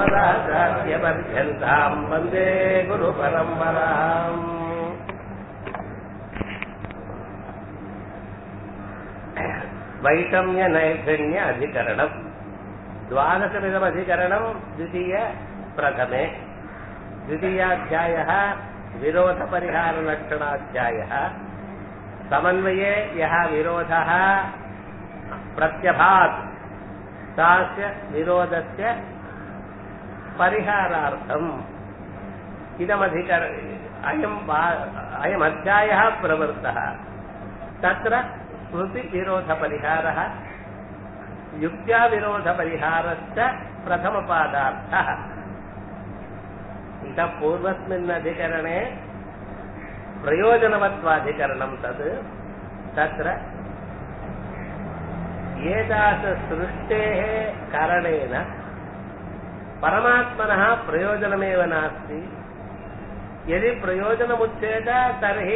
अस्मदाचार्यपर्यन्ताम् वन्दे गुरुपरम्पराम् वैषम्यनैर्घण्य अधिकरणम् द्वादशमिदमधिकरणम् द्वितीय प्रथमे द्वितीयाध्यायः विरोधपरिहारलक्षणाध्यायः समन्वये यः विरोधः प्रत्यभात् तास्य विरोधस्य परिहारार्थम् इदमधिकर अयम् अयमध्यायः प्रवृत्तः तत्र स्मृतिविरोधपरिहारः युक्त्याविरोधपरिहारश्च प्रथमपादार्थः इतः पूर्वस्मिन् अधिकरणे प्रयोजनवत्वाधिकरणं तत् तत्र एतादृशसृष्टेः कारणेन परमात्मनः प्रयोजनमेव नास्ति यदि प्रयोजनमुच्येत तर्हि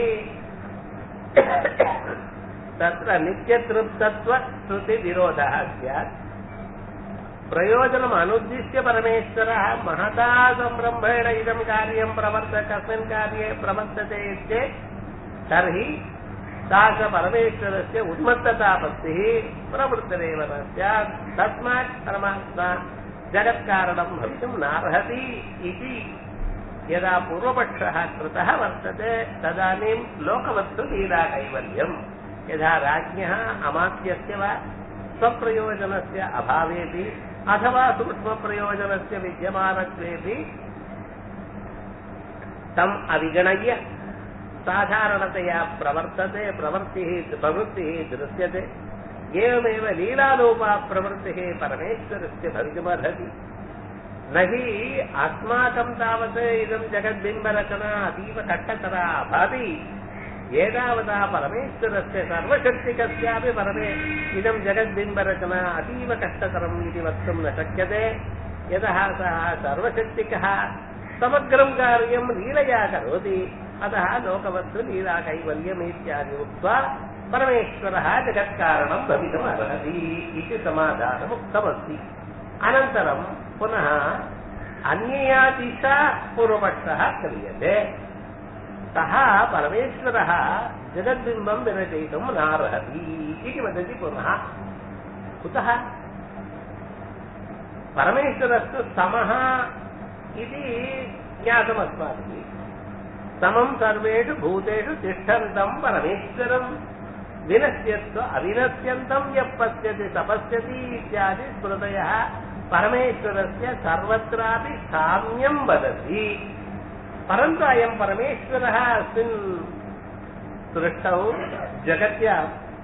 तत्र नित्यतृप्तत्वश्रुतिविरोधः स्यात् प्रयोजनम् अनुद्दिश्य परमेश्वरः महता सम्रम्भेण इदं कार्यं प्रवर्त कस्मिन् कार्ये प्रवर्तते चेत् तर्हि सा च परमेश्वरस्य उन्मत्ततापत्तिः प्रवृत्तिरेव न स्यात् तस्मात् परमात्मा जगत्कारणं भवितुं नार्हति इति यदा पूर्वपक्षः कृतः वर्तते तदानीं लोकवस्तुलीलाकैवल्यम् यथा राज्ञः अमात्यस्य वा स्वप्रयोजनस्य अभावेपि अथवा सूक्ष्मप्रयोजनस्य विद्यमानत्वेपि तम् अविगणय्य साधारणतया प्रवर्तते प्रवृत्तिः प्रवृत्तिः दृश्यते एवमेव लीलालोपा प्रवृत्तिः परमेश्वरस्य भवितुमर्हति न हि अस्माकं तावत् इदं जगद्बिम्बरचना अतीव कष्टतरा भाति एतावता परमेश्वरस्य सर्वशक्तिकस्यापि परमे इदं जगद्बिम्बरचना अतीव कष्टतरम् इति वक्तुं न शक्यते यतः सः सर्वशक्तिकः समग्रं कार्यं लीलया करोति अतः लोकवस्तु लीलाकैवल्यम् इत्यादि उक्त्वा परमेश्वरः जगत्कारणं भवितुम् अर्हति इति समाधानम् उक्तमस्ति अनन्तरं पुनः अन्यया दिशा पूर्वपक्षः क्रियते सः परमेश्वरः जगद्बिम्बं विरचयितुं नार्हति इति वदति पुनः कुतः परमेश्वरस्तु समः इति ज्ञातमस्माभिः समं सर्वेषु भूतेषु तिष्ठन्तं परमेश्वरम् विनश्यत्व अविनश्यन्तं यः पश्यति तपस्यति इत्यादि स्मृतयः परमेश्वरस्य सर्वत्रापि साम्यं वदति परन्तु अयं परमेश्वरः अस्मिन् सृष्टौ जगत्या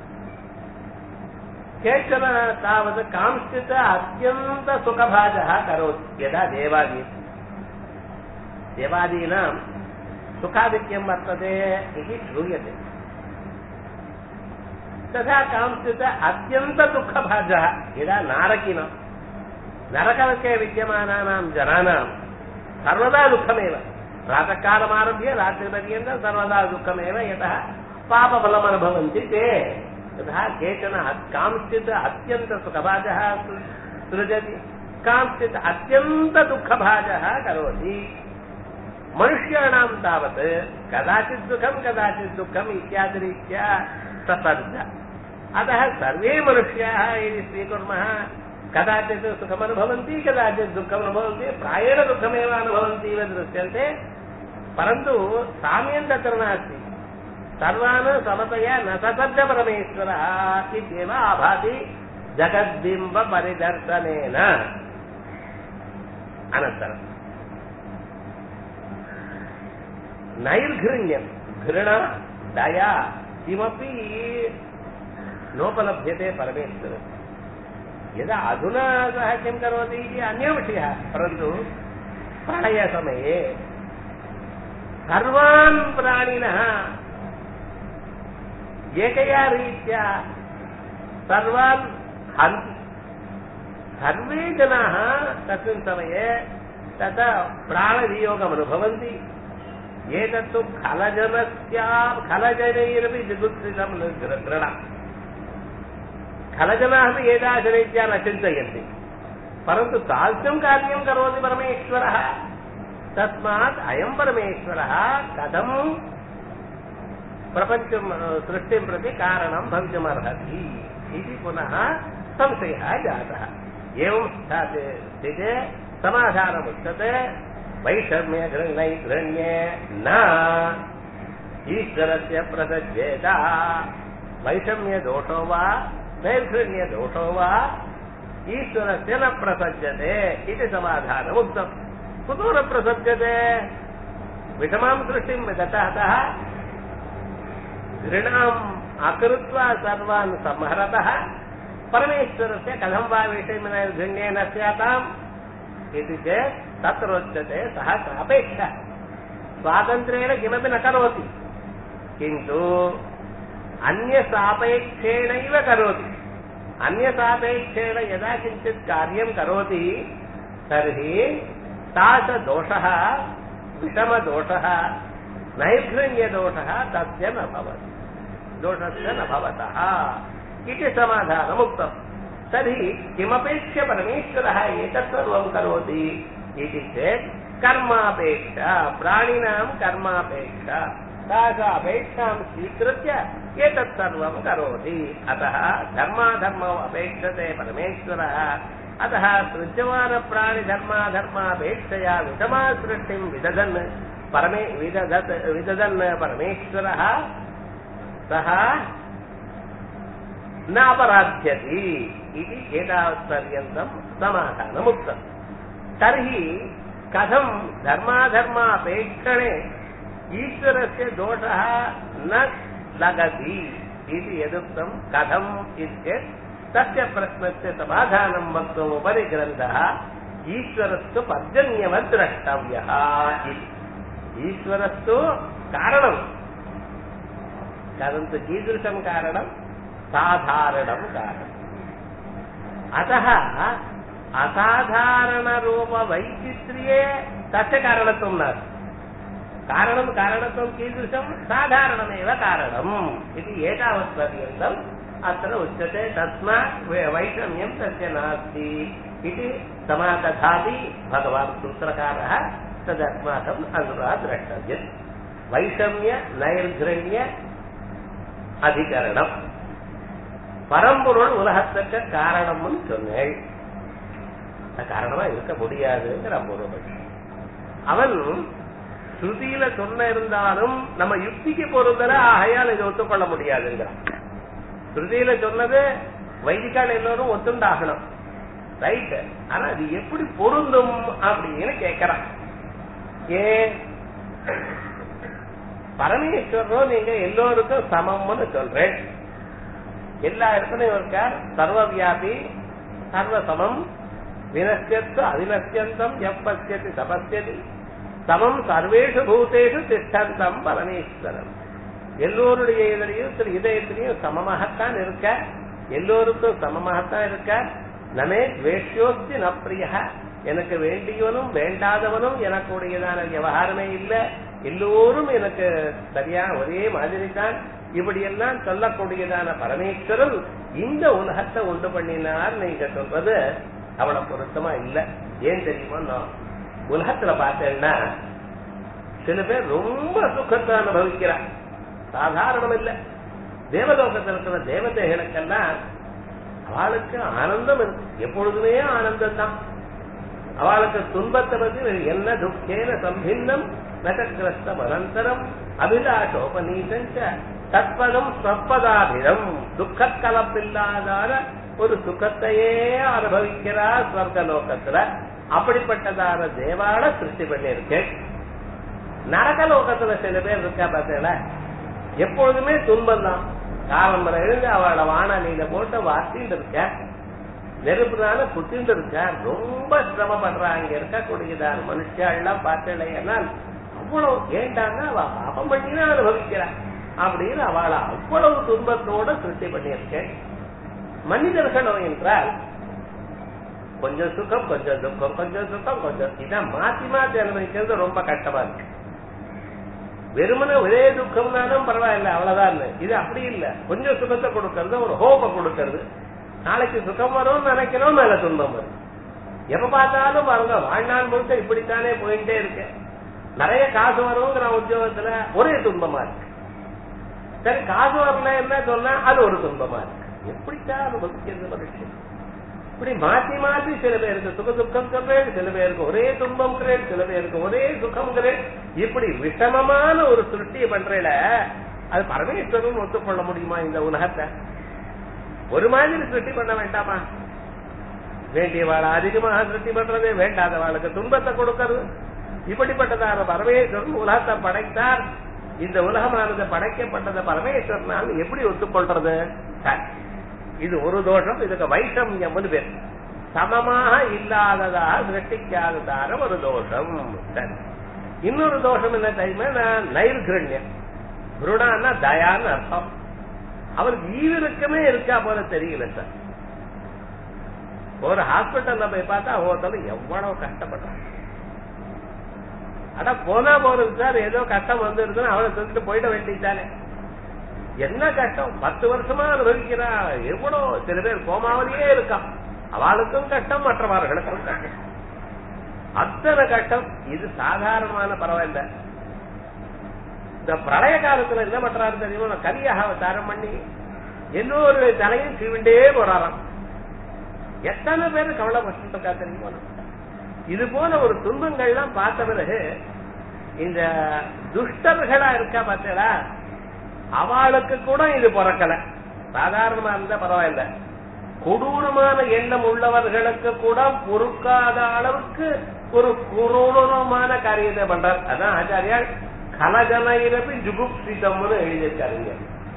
केचन तावत् कांश्चित् अत्यन्तसुखभाजः करोति यदा देवादी देवादीनां सुखाधिक्यं वर्तते इति श्रूयते तथा कांश्चित् अत्यन्तदुःखभाजः यदा नारकिनं नरकनके विद्यमानानां जनानां सर्वदा दुःखमेव प्रातःकालमारभ्य रात्रिपर्यन्तं सर्वदा दुःखमेव यतः पापफलमनुभवन्ति ते तथा केचन कांश्चित् अत्यन्तसुखभाजः सृजति कांश्चित् अत्यन्तदुःखभाजः करोति मनुष्याणां तावत् कदाचित् सुखं कदाचित् दुःखम् इत्यादिरीत्या ससर्ज अतः सर्वे मनुष्याः यदि स्वीकुर्मः कदाचित् सुखमनुभवन्ति कदाचित् दुःखमनुभवन्ति प्रायेण दुःखमेव अनुभवन्ति इव दृश्यन्ते परन्तु साम्यं तत्र नास्ति सर्वान् समतया न ससर्ज परमेश्वरः इत्येव आभाति जगद्बिम्बपरिदर्शनेन अनन्तरम् नैर्घृण्यं घृण दया किमपि नोपलभ्यते परमेश्वरस्य यदा अधुना सः किं करोति इति अन्यविषयः परन्तु प्रलयसमये सर्वान् प्राणिनः एकया रीत्या सर्वान् हन्ति सर्वे जनाः तस्मिन् समये तथा प्राणवियोगमनुभवन्ति एतत्तु खलजनस्या खलजनैरपि जुगुत्सितं दृढ खलजनाः अपि एतादृशरीत्या न चिन्तयन्ति परन्तु तादृशं कार्यं करोति परमेश्वरः तस्मात् अयं परमेश्वरः कथं प्रपञ्चं सृष्टिं प्रति कारणं भवितुमर्हति इति पुनः संशयः जातः एवं स्थिते समाधानमुच्यते वैषम्य गृह्णै गृह्ण्ये न ईश्वरस्य प्रसज्येत वैषम्यदोषो वा नैर्घृण्यदोषो वा ईश्वरस्य न प्रसज्यते इति समाधानमुक्तम् कुतो न प्रसज्यते विषमां सृष्टिं विदतः घृणाम् अकृत्वा सर्वान् संहरतः परमेश्वरस्य कथं वा विषयेन स्याताम् इति चेत् तत्रोच्यते सः सापेक्षः स्वातन्त्र्येण किमपि न करोति किन्तु अन्यसापेक्षेणैव करोति अन्यसापेक्षेण यदा किञ्चित् कार्यं करोति तर्हि तादृशदोषः विषमदोषः नैर्घृण्यदोषः तस्य न भवति दोषस्य न भवतः इति समाधानमुक्तम् तर्हि किमपेक्ष्य परमेश्वरः एतत् सर्वं करोति इति चेत् कर्मापेक्षा प्राणिनां कर्मापेक्षा तासा अपेक्षां स्वीकृत्य एतत् सर्वं करोति अतः धर्माधर्मौ अपेक्षते परमेश्वरः अतः सृज्यमानप्राणिधर्माधर्मापेक्षया विषमा सृष्टिं विदधन् परमे विदधत् विदधन् परमेश्वरः सः नापराध्यति इति एतावत्पर्यन्तं समाधानमुक्तम् तर्हि कथं धर्माधर्मापेक्षणे ईश्वरस्य दोषः न लगति इति यदुक्तं कथम् इत्येत् तस्य प्रश्नस्य समाधानं वक्तुम् उपरि ग्रन्थः ईश्वरस्तु पर्जन्यवद् द्रष्टव्यः इति ईश्वरस्तु कारणम् परन्तु कीदृशं कारणं साधारणं कारणम् अतः असाधारणरूपवैचित्र्ये तस्य कारणत्वं नास्ति कारणं कारणत्वं कीदृशं साधारणमेव कारणम् इति एतावत्पर्यन्तम् अत्र उच्यते तस्मात् वैषम्यं तस्य नास्ति इति समाकथापि भगवान् सूत्रकारः तदस्माकम् अनुरा द्रष्टव्यम् வைஷமிய நைர்கிரண்ய அதிகரணம் பரம்பொருள் உலகத்துக்கு காரணம்னு சொன்னேன் காரணமா இருக்க முடியாதுங்கிற பொருள் அவன் ஸ்ருதியில சொன்ன இருந்தாலும் நம்ம யுக்திக்கு பொருந்தர ஆகையால் இதை ஒத்துக்கொள்ள முடியாதுங்கிறான் ஸ்ருதியில சொன்னது வைதிகால் எல்லோரும் ஒத்துண்டாகணும் ரைட் ஆனா அது எப்படி பொருந்தும் அப்படின்னு கேட்கிறான் ஏன் பரமேஸ்வரரும் நீங்க எல்லோருக்கும் சமம்னு சொல்றேன் எல்லா இடத்துலயும் இருக்கார் சர்வ வியாபி சர்வ சமம் வினசியத்து அவினசியந்தம் எப்பசியதி சபசியதி சமம் சர்வேஷு பூதேஷு திஷ்டந்தம் பரமேஸ்வரன் எல்லோருடைய இதழையும் இதயத்திலையும் சமமாகத்தான் இருக்க எல்லோருக்கும் சமமாகத்தான் இருக்க நமே துவேஷ்யோஸ்தி நப்பிரிய எனக்கு வேண்டியவனும் வேண்டாதவனும் எனக்கு உடையதான விவகாரமே இல்லை எல்லோரும் எனக்கு சரியா ஒரே மாதிரி தான் இப்படியெல்லாம் சொல்லக்கூடியதான பரமேஸ்வரன் இந்த உலகத்தை உண்டு பண்ணினார் நீங்க சொல்றது அவ்வளவு பொருத்தமா இல்ல ஏன் தெரியுமா உலகத்துல பார்த்தேன்னா சில பேர் ரொம்ப சுகத்தை அனுபவிக்கிறார் சாதாரணம் இல்ல தேவலோகத்தில் இருக்கிற தேவதைகளுக்கெல்லாம் அவளுக்கு ஆனந்தம் இருக்கு எப்பொழுதுமே ஆனந்தம் தான் அவளுக்கு துன்பத்தை பத்தி என்ன துக்கேன சம்பின்னம் நகக்கிரஸ்தம் அனந்தரம் அபிலாஷோபநீசஞ்ச தற்பதம் ஸ்வப்பதாபிதம் துக்க கலப்பில்லாதான ஒரு சுகத்தையே அனுபவிக்கிறார் ஸ்வர்கலோகத்துல அப்படிப்பட்டதான தேவால சிருஷ்டி பண்ணியிருக்கேன் நரகலோகத்துல சில பேர் இருக்கா பார்த்தீங்களா எப்பொழுதுமே துன்பம் தான் காலம்பரை எழுந்து அவளோட வானலியில போட்டு வாசிட்டு இருக்க நெருப்புனால குத்திட்டு இருக்க ரொம்ப சிரமப்படுறா அங்க இருக்கக்கூடியதான மனுஷாலாம் பார்த்தேனால் அவ்வளவு ஏண்டாங்க அவ பாபம் பண்ணிதான் அனுபவிக்கிறா அப்படின்னு அவளை அவ்வளவு துன்பத்தோட சிருஷ்டி பண்ணியிருக்கேன் மனிதர்களோ என்றால் கொஞ்சம் சுகம் கொஞ்சம் துக்கம் கொஞ்சம் சுகம் கொஞ்சம் இதான் மாத்தி மாத்தி அனுபவிக்கிறது ரொம்ப கஷ்டமா இருக்கு வெறுமனே ஒரே துக்கம்னாலும் பரவாயில்ல அவ்வளவுதான் இது அப்படி இல்ல கொஞ்சம் சுகத்தை கொடுக்கறது ஒரு ஹோப்பை கொடுக்கறது நாளைக்கு சுகம் வரும்னு நினைக்கிறோம் மேல துன்பம் வரும் எப்ப பார்த்தாலும் பாருங்க வாழ்நாள் முழுக்க இப்படித்தானே போயிட்டே இருக்கு நிறைய காசு வருங்கிற உத்தியோகத்துல ஒரே துன்பமா இருக்கு சரி காசு வரல என்ன சொன்னா அது ஒரு துன்பமா இருக்கு எப்படித்தான் அனுபவிக்கிறது மனுஷன் இப்படி மாத்தி மாத்தி சில பேருக்கு சுக துக்கம் சொல்றேன் சில பேருக்கு ஒரே துன்பம்ங்கிறேன் சில பேருக்கு ஒரே சுகம்ங்கிறேன் இப்படி விஷமமான ஒரு சிருஷ்டியை பண்றேல அது பரமேஸ்வரன் ஒத்துக்கொள்ள முடியுமா இந்த உலகத்தை ஒரு மாதிரி சிருஷ்டி பண்ண வேண்டாமா வேண்டியவாளை அதிகமாக சிருஷ்டி பண்றது வேண்டாதவாளுக்கு துன்பத்தை கொடுக்கறது இப்படிப்பட்டதான பரமேஸ்வரன் உலகத்தை படைத்தார் இந்த உலகமானது படைக்கப்பட்டத பரமேஸ்வரனால் எப்படி ஒத்துக்கொள்றது சரி. இது ஒரு தோஷம் இதுக்கு வைஷமியம்னு பேர் சமமாக இல்லாததா சிருஷ்டிக்காததான ஒரு தோஷம் சரி இன்னொரு தோஷம் என்ன தெரியுமா நைர்கிரண்யம் குருடான்னா தயான்னு அர்த்தம் அவருக்கு ஈவிருக்கமே இருக்கா போல தெரியல சார் ஒரு ஹாஸ்பிட்டல்ல போய் பார்த்தா ஒருத்தர் எவ்வளவு கஷ்டப்படுறாங்க அட போனா போறது சார் ஏதோ கஷ்டம் வந்துருதுன்னு அவளை சொல்லிட்டு போயிட வேண்டியதானே என்ன கஷ்டம் பத்து வருஷமா அனுபவிக்கிறா எவ்வளவு சில பேர் கோமாவிலேயே இருக்கான் அவளுக்கும் கஷ்டம் மற்றவர்களுக்கும் கஷ்டம் அத்தனை கஷ்டம் இது சாதாரணமான பரவாயில்ல இந்த பிரளய காலத்துல என்ன பண்றாரு தெரியுமா கரியாக அவதாரம் பண்ணி எல்லோருடைய தலையும் சீவிண்டே போறாராம் எத்தனை பேர் கவலைப்பட்டு இருக்கா தெரியுமா இது போல ஒரு துன்பங்கள்லாம் பார்த்த பிறகு இந்த துஷ்டர்களா இருக்கா பார்த்தீங்களா அவளுக்கு கூட இது பிறக்கல சாதாரணமா இருந்தா பரவாயில்ல கொடூரமான எண்ணம் உள்ளவர்களுக்கு கூட பொறுக்காத அளவுக்கு ஒரு குரூரமான காரியத்தை பண்றார் அதான் ஆச்சாரியால் கலஜன இரப்பி ஜுகுப்சிதம்னு எழுதியிருக்காருங்க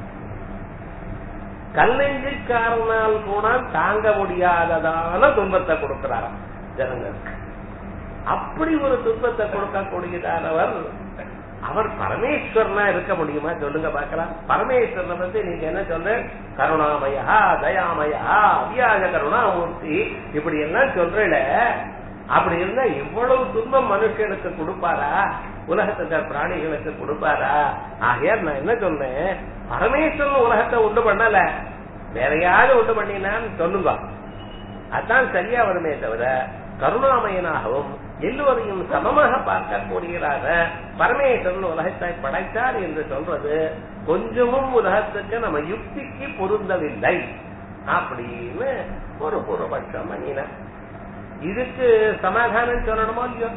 கல்லெஞ்சிக்காரனால் கூட தாங்க முடியாததான துன்பத்தை கொடுக்கிறாராம் ஜனங்களுக்கு அப்படி ஒரு துன்பத்தை கொடுக்கக்கூடியதானவர் அவர் பரமேஸ்வரனா இருக்க முடியுமா சொல்லுங்க பாக்கலாம் பரமேஸ்வரனை பத்தி நீங்க என்ன சொல்ற கருணாமயா தயாமயா அவியாஜ கருணாமூர்த்தி இப்படி எல்லாம் சொல்றல அப்படி இருந்தா இவ்வளவு துன்பம் மனுஷனுக்கு கொடுப்பாரா உலகத்துக்கு பிராணிகளுக்கு கொடுப்பாரா ஆகையால் நான் என்ன சொன்னேன் பரமேஸ்வரன் உலகத்தை உண்டு பண்ணல வேற யாரும் உண்டு பண்ணினான்னு சொல்லுங்க அதான் சரியா வருமே தவிர கருணாமயனாகவும் எல்லோரையும் சமமாக பார்க்கக்கூடியதாக பரமேஸ்வரன் உலகத்தை படைத்தார் என்று சொல்றது கொஞ்சமும் உலகத்துக்கு நம்ம யுக்திக்கு பொருந்தவில்லை அப்படின்னு ஒரு பூர்வபட்சம் பண்ணின இதுக்கு சமாதானம் சொல்லணுமோ இல்லையோ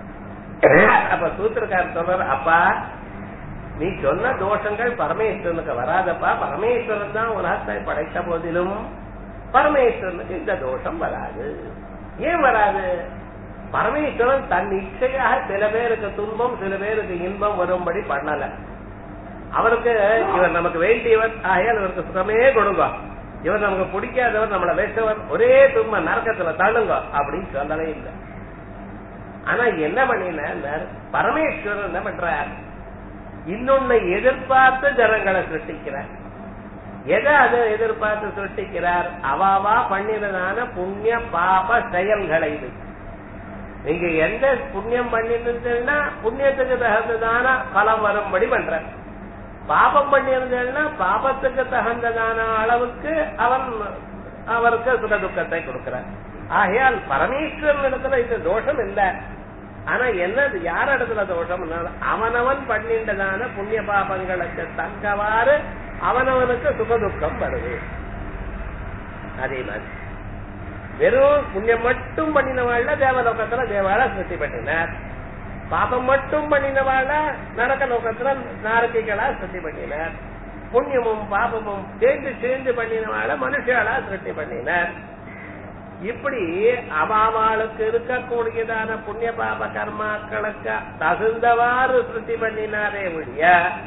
அப்ப சூத்திரக்காரர் சொல்றாரு அப்பா நீ சொன்ன தோஷங்கள் பரமேஸ்வரனுக்கு வராதப்பா பரமேஸ்வரன் தான் உலகத்தை படைத்த போதிலும் பரமேஸ்வரனுக்கு இந்த தோஷம் வராது ஏன் வராது பரமேஸ்வரன் தன் இச்சையாக சில பேருக்கு துன்பம் சில பேருக்கு இன்பம் வரும்படி பண்ணல அவருக்கு இவர் நமக்கு வேண்டியவர் ஆகையால் இவருக்கு சுகமே கொடுங்க இவர் நமக்கு பிடிக்காதவர் நம்மள வேசவர் ஒரே துன்ப நரக்கத்துல தள்ளுங்க அப்படின்னு சொல்லவே இல்லை ஆனா என்ன பண்ணின பரமேஸ்வரன் என்ன பண்றார் இன்னொன்னு எதிர்பார்த்து ஜனங்களை சிருஷ்டிக்கிறார் எதை அதை எதிர்பார்த்து சிருஷ்டிக்கிறார் அவாவா பண்ணினதான புண்ணிய பாப செயல்களை நீங்க எந்த புண்ணியம் பண்ணிருந்தீங்கன்னா புண்ணியத்துக்கு தகுந்ததான பலம் வரும்படி பண்ற பாபம் பண்ணியிருந்தேன்னா பாபத்துக்கு தகுந்ததான அளவுக்கு அவன் அவருக்கு சுக துக்கத்தை கொடுக்கிறார் ஆகையால் பரமேஸ்வரன் இடத்துல இந்த தோஷம் இல்ல ஆனா என்ன யார் இடத்துல தோஷம் அவனவன் பண்ணின்றதான புண்ணிய பாபங்களுக்கு தக்கவாறு அவனவனுக்கு சுகதுக்கம் வருது அதே மாதிரி வெறும் புண்ணியம் மட்டும் பண்ணினவாழ்ல தேவலோகத்துல தேவால சிருஷ்டி பண்ணினார் பாபம் மட்டும் பண்ணினவாழ்ல நரக லோகத்துல நாரகிகளா சிருஷ்டி பண்ணினார் புண்ணியமும் பாபமும் சேர்ந்து சேர்ந்து பண்ணினவாழ மனுஷாலா சிருஷ்டி பண்ணினார் இப்படி அவாவாளுக்கு இருக்கக்கூடியதான புண்ணிய பாப கர்மாக்களுக்கு தகுந்தவாறு சிருஷ்டி பண்ணினாரே ஒழிய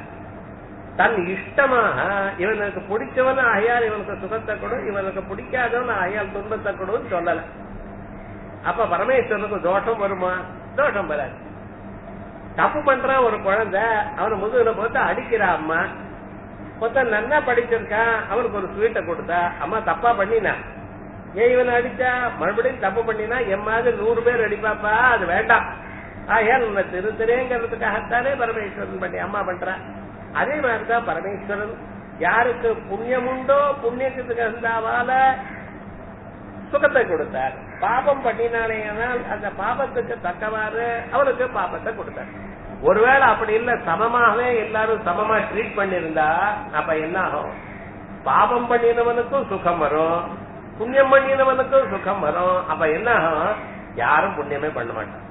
தன் இஷ்டமாக இவனுக்கு பிடிச்சவன் ஆகையால் இவனுக்கு சுகத்தை கொடு இவனுக்கு பிடிக்காதவன் ஆகையால் துன்பத்தை கொடுன்னு சொல்லல அப்ப பரமேஸ்வரனுக்கு தோஷம் வருமா தோஷம் வராது தப்பு பண்றான் ஒரு குழந்தை அவனை முதுகுல போட்டு அடிக்கிறா அம்மா மொத்தம் நல்லா படிச்சிருக்கான் அவனுக்கு ஒரு ஸ்வீட்டை கொடுத்தா அம்மா தப்பா பண்ணினா ஏன் இவனை அடிச்சா மறுபடியும் தப்பு பண்ணினா என் மாதிரி நூறு பேர் அடிப்பாப்பா அது வேண்டாம் ஆகையால் உன்னை திருத்தரேங்கிறதுக்காகத்தானே பரமேஸ்வரன் பண்ணி அம்மா பண்றான் அதே மாதிரிதான் பரமேஸ்வரன் யாருக்கு புண்ணியம் உண்டோ புண்ணியத்துக்கு தகுந்தாவால சுகத்தை கொடுத்தார் பாபம் பண்ணினாலேயானால் அந்த பாபத்துக்கு தக்கவாறு அவனுக்கு பாபத்தை கொடுத்தார் ஒருவேளை அப்படி இல்ல சமமாகவே எல்லாரும் சமமா ட்ரீட் பண்ணிருந்தா அப்ப என்ன ஆகும் பாபம் பண்ணினவனுக்கும் சுகம் வரும் புண்ணியம் பண்ணினவனுக்கும் சுகம் வரும் அப்ப என்ன ஆகும் யாரும் புண்ணியமே பண்ண மாட்டான்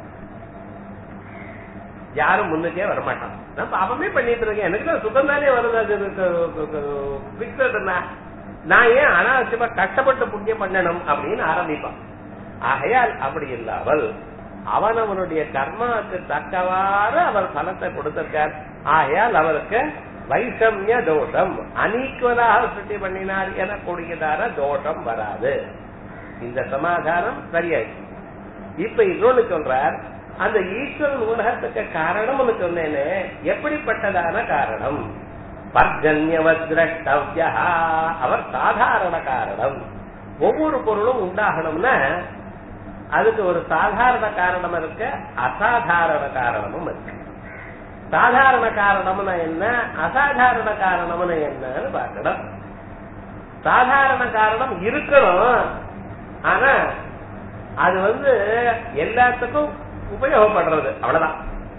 யாரும் முன்னுக்கே வரமாட்டான் நான் பாபமே பண்ணிட்டு இருக்கேன் எனக்கு தான் சுகம் தானே வருது அது பிக்சர்னா நான் ஏன் அனாவசியமா கஷ்டப்பட்டு புண்ணியம் பண்ணணும் அப்படின்னு ஆரம்பிப்பான் ஆகையால் அப்படி இல்லாமல் அவன் அவனுடைய கர்மாவுக்கு தக்கவாறு அவர் பலத்தை கொடுத்திருக்கார் ஆகையால் அவருக்கு வைஷமிய தோஷம் அனீக்குவலாக சுட்டி பண்ணினார் எனக்கூடியதான தோஷம் வராது இந்த சமாதானம் சரியாயிடுச்சு இப்ப இன்னொன்னு சொல்றார் அந்த ஈஸ்வரன் உலகத்துக்கு காரணம்னு சொன்னேன்னு எப்படிப்பட்டதான காரணம் பர்ஜன்யவத்ரஷ்டவ்யா அவர் சாதாரண காரணம் ஒவ்வொரு பொருளும் உண்டாகணும்னா அதுக்கு ஒரு சாதாரண காரணம் இருக்கு அசாதாரண காரணமும் இருக்கு சாதாரண காரணம்னா என்ன அசாதாரண காரணம்னு என்னன்னு பார்க்கணும் சாதாரண காரணம் இருக்கணும் ஆனா அது வந்து எல்லாத்துக்கும் உபயோகப்படுறது அவ்வளவுதான்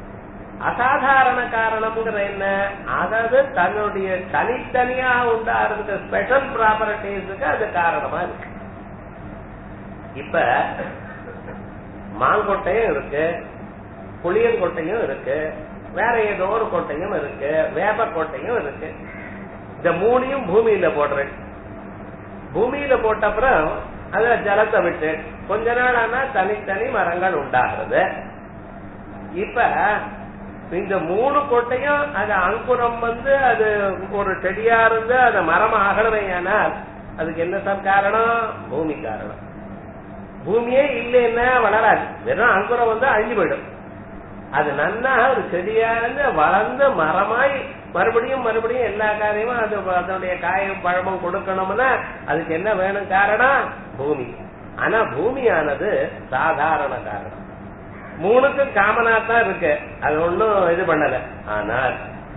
அசாதாரண காரணம்ங்கிற என்ன அதாவது தன்னுடைய தனித்தனியா உண்டாகிறதுக்கு ஸ்பெஷல் ப்ராப்பர்டிஸுக்கு அது காரணமா இருக்கு இப்ப மாங்கொட்டையும் இருக்கு புளியங்கொட்டையும் இருக்கு வேற ஏதோ ஒரு கொட்டையும் இருக்கு வேப்ப கொட்டையும் இருக்கு இந்த மூணையும் பூமியில போடுறேன் பூமியில போட்ட அப்புறம் அத ஜலத்தை விட்டு கொஞ்ச நாள் ஆனா தனித்தனி மரங்கள் உண்டாகிறது இப்ப இந்த மூணு கொட்டையும் அது அங்குரம் வந்து அது ஒரு செடியா இருந்து அது மரம் ஆகணுமையானால் அதுக்கு என்ன சார் காரணம் பூமி காரணம் பூமியே இல்லைன்னா வளராது வெறும் அங்குரம் வந்து அழிஞ்சு போயிடும் அது நன்னா ஒரு செடியா இருந்து வளர்ந்து மரமாய் மறுபடியும் மறுபடியும் எல்லா காரியமும் அது அதனுடைய காயும் பழமும் கொடுக்கணும்னா அதுக்கு என்ன வேணும் காரணம் பூமி ஆனா பூமியானது சாதாரண காரணம் மூணுக்கும் காமனா தான் இருக்கு அது ஒண்ணும் இது பண்ணல ஆனால்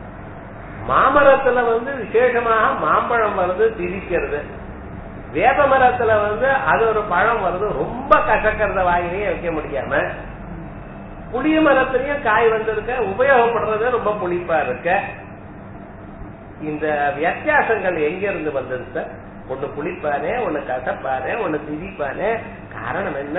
மாமரத்துல வந்து விசேஷமாக மாம்பழம் வருது திரிக்கிறது வேப்ப மரத்துல வந்து அது ஒரு பழம் வருது ரொம்ப கசக்கிறத வாயிலேயே வைக்க முடியாம புளிய மரத்திலயும் காய் வந்திருக்க உபயோகப்படுறது ரொம்ப புளிப்பா இருக்க இந்த வித்தியாசங்கள் எங்க இருந்து வந்தது சார் ஒண்ணு புளிப்பானே ஒண்ணு கசப்பானே ஒண்ணு திரிப்பானே காரணம் என்ன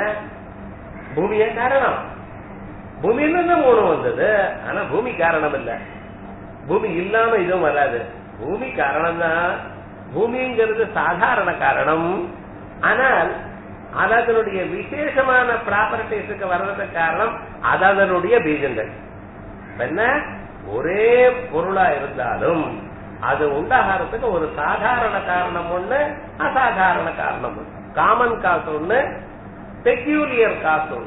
பூமியே காரணம் பூமியில தான் மூணு வந்தது ஆனா பூமி காரணம் இல்ல பூமி இல்லாம இதுவும் வராது பூமி காரணம் தான் பூமிங்கிறது சாதாரண காரணம் ஆனால் அதனுடைய விசேஷமான ப்ராப்பர்டிஸுக்கு வர்றதுக்கு காரணம் அதனுடைய பீஜங்கள் என்ன ஒரே பொருளா இருந்தாலும் அது உண்டாகிறதுக்கு ஒரு சாதாரண காரணம் ஒண்ணு அசாதாரண காரணம் ஒண்ணு காமன் காசு ஒண்ணு பெக்யூலியர் காசு ஒண்ணு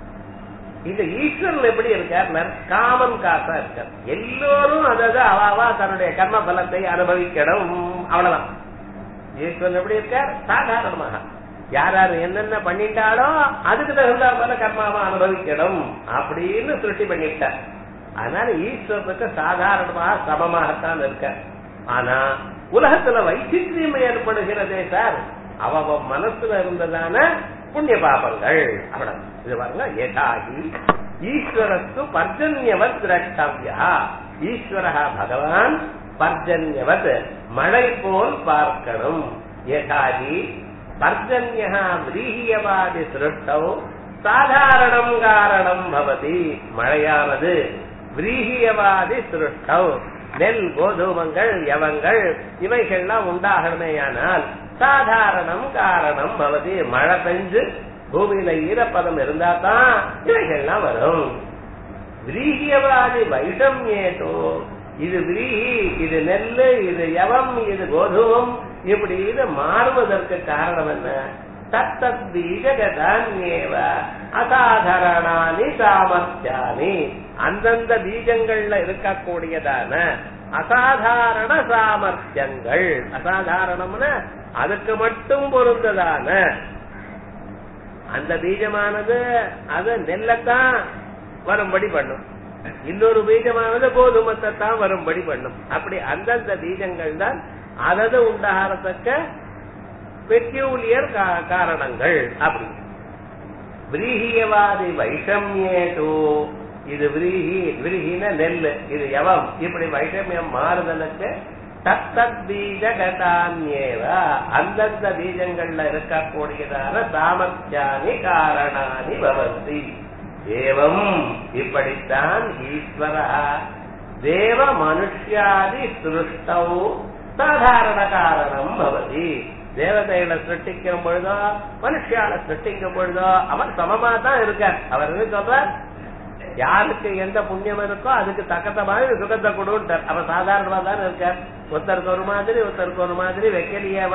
இந்த ஈஸ்வரன் எப்படி இருக்கார் காமன் காசா இருக்கார் எல்லோரும் அதாவது அவாவா தன்னுடைய கர்ம பலத்தை அனுபவிக்கணும் அவ்வளவுதான் ஈஸ்வரன் எப்படி இருக்கார் சாதாரணமாக யார் யார் என்னென்ன பண்ணிட்டாலோ அதுக்கு தகுந்த போல கர்மாவை அனுபவிக்கணும் அப்படின்னு சிருஷ்டி பண்ணிட்டார் அதனால ஈஸ்வரனுக்கு சாதாரணமாக சமமாகத்தான் இருக்க ஆனா உலகத்துல வைச்சித்ரியம் ஏற்படுகிறதே சார் அவ மனசுல இருந்ததான புண்ணிய பாபங்கள் அவ்வளவு இது பாருங்க ஏதாகி ஈஸ்வரத்து பர்ஜன்யவத் திரஷ்டவ்யா ஈஸ்வரா பகவான் பர்ஜன்யவத் மழை போல் பார்க்கணும் ஏதாகி பர்ஜன்யா விரீகியவாதி சிருஷ்டவ் சாதாரணம் காரணம் பவதி மழையானது விரீகியவாதி சிருஷ்டவ் நெல் கோதுமங்கள் யவங்கள் இவைகள்லாம் உண்டாகணுமேயானால் சாதாரணம் காரணம் பவதி மழை பெஞ்சு பூமியில ஈரப்பதம் இருந்தா தான் இவைகள்லாம் வரும் விரீகியவாதி வைஷம் ஏதோ இது விரீகி இது நெல்லு இது யவம் இது கோதுமம் இப்படி இது மாறுவதற்கு காரணம் என்ன தத்தத் பீஜகதான்யேவ அசாதாரணானி சாமர்த்தியானி அந்தந்த பீஜங்கள்ல இருக்கக்கூடியதான அசாதாரண சாமர்த்தியங்கள் அசாதாரணம்னா அதுக்கு மட்டும் பொருந்ததான அந்த பீஜமானது அது நெல்லத்தான் வரும்படி பண்ணும் இன்னொரு பீஜமானது கோதுமத்தை தான் வரும்படி பண்ணும் அப்படி அந்தந்த பீஜங்கள் தான் அதது உண்டாகிறதுக்க பெக்யூலியர் காரணங்கள் அப்படி விரீகியவாதி வைஷமியேது இது விரீகி விரீகின நெல் இது எவம் இப்படி வைஷமியம் மாறுதலுக்கு தத்தத் பீஜகதான்யேவ அந்தந்த பீஜங்கள்ல இருக்கக்கூடியதான சாமர்த்தியானி காரணானி பவந்தி ஏவம் இப்படித்தான் ஈஸ்வரா தேவ மனுஷ்யாதி சிருஷ்டௌ சாதாரண காரணம் பவதி தேவதைகளை சிருஷ்டிக்கிற பொழுதோ மனுஷியால சிருஷ்டிக்கும் பொழுதோ அவர் சமமா தான் இருக்கார் அவர் என்ன சொல்றார் யாருக்கு எந்த புண்ணியம் இருக்கோ அதுக்கு தக்கத்த மாதிரி சுகத்தை கொடுன்றார் அவர் சாதாரணமா தான் இருக்கார் ஒருத்தருக்கு ஒரு மாதிரி ஒருத்தருக்கு ஒரு மாதிரி வைக்கலையே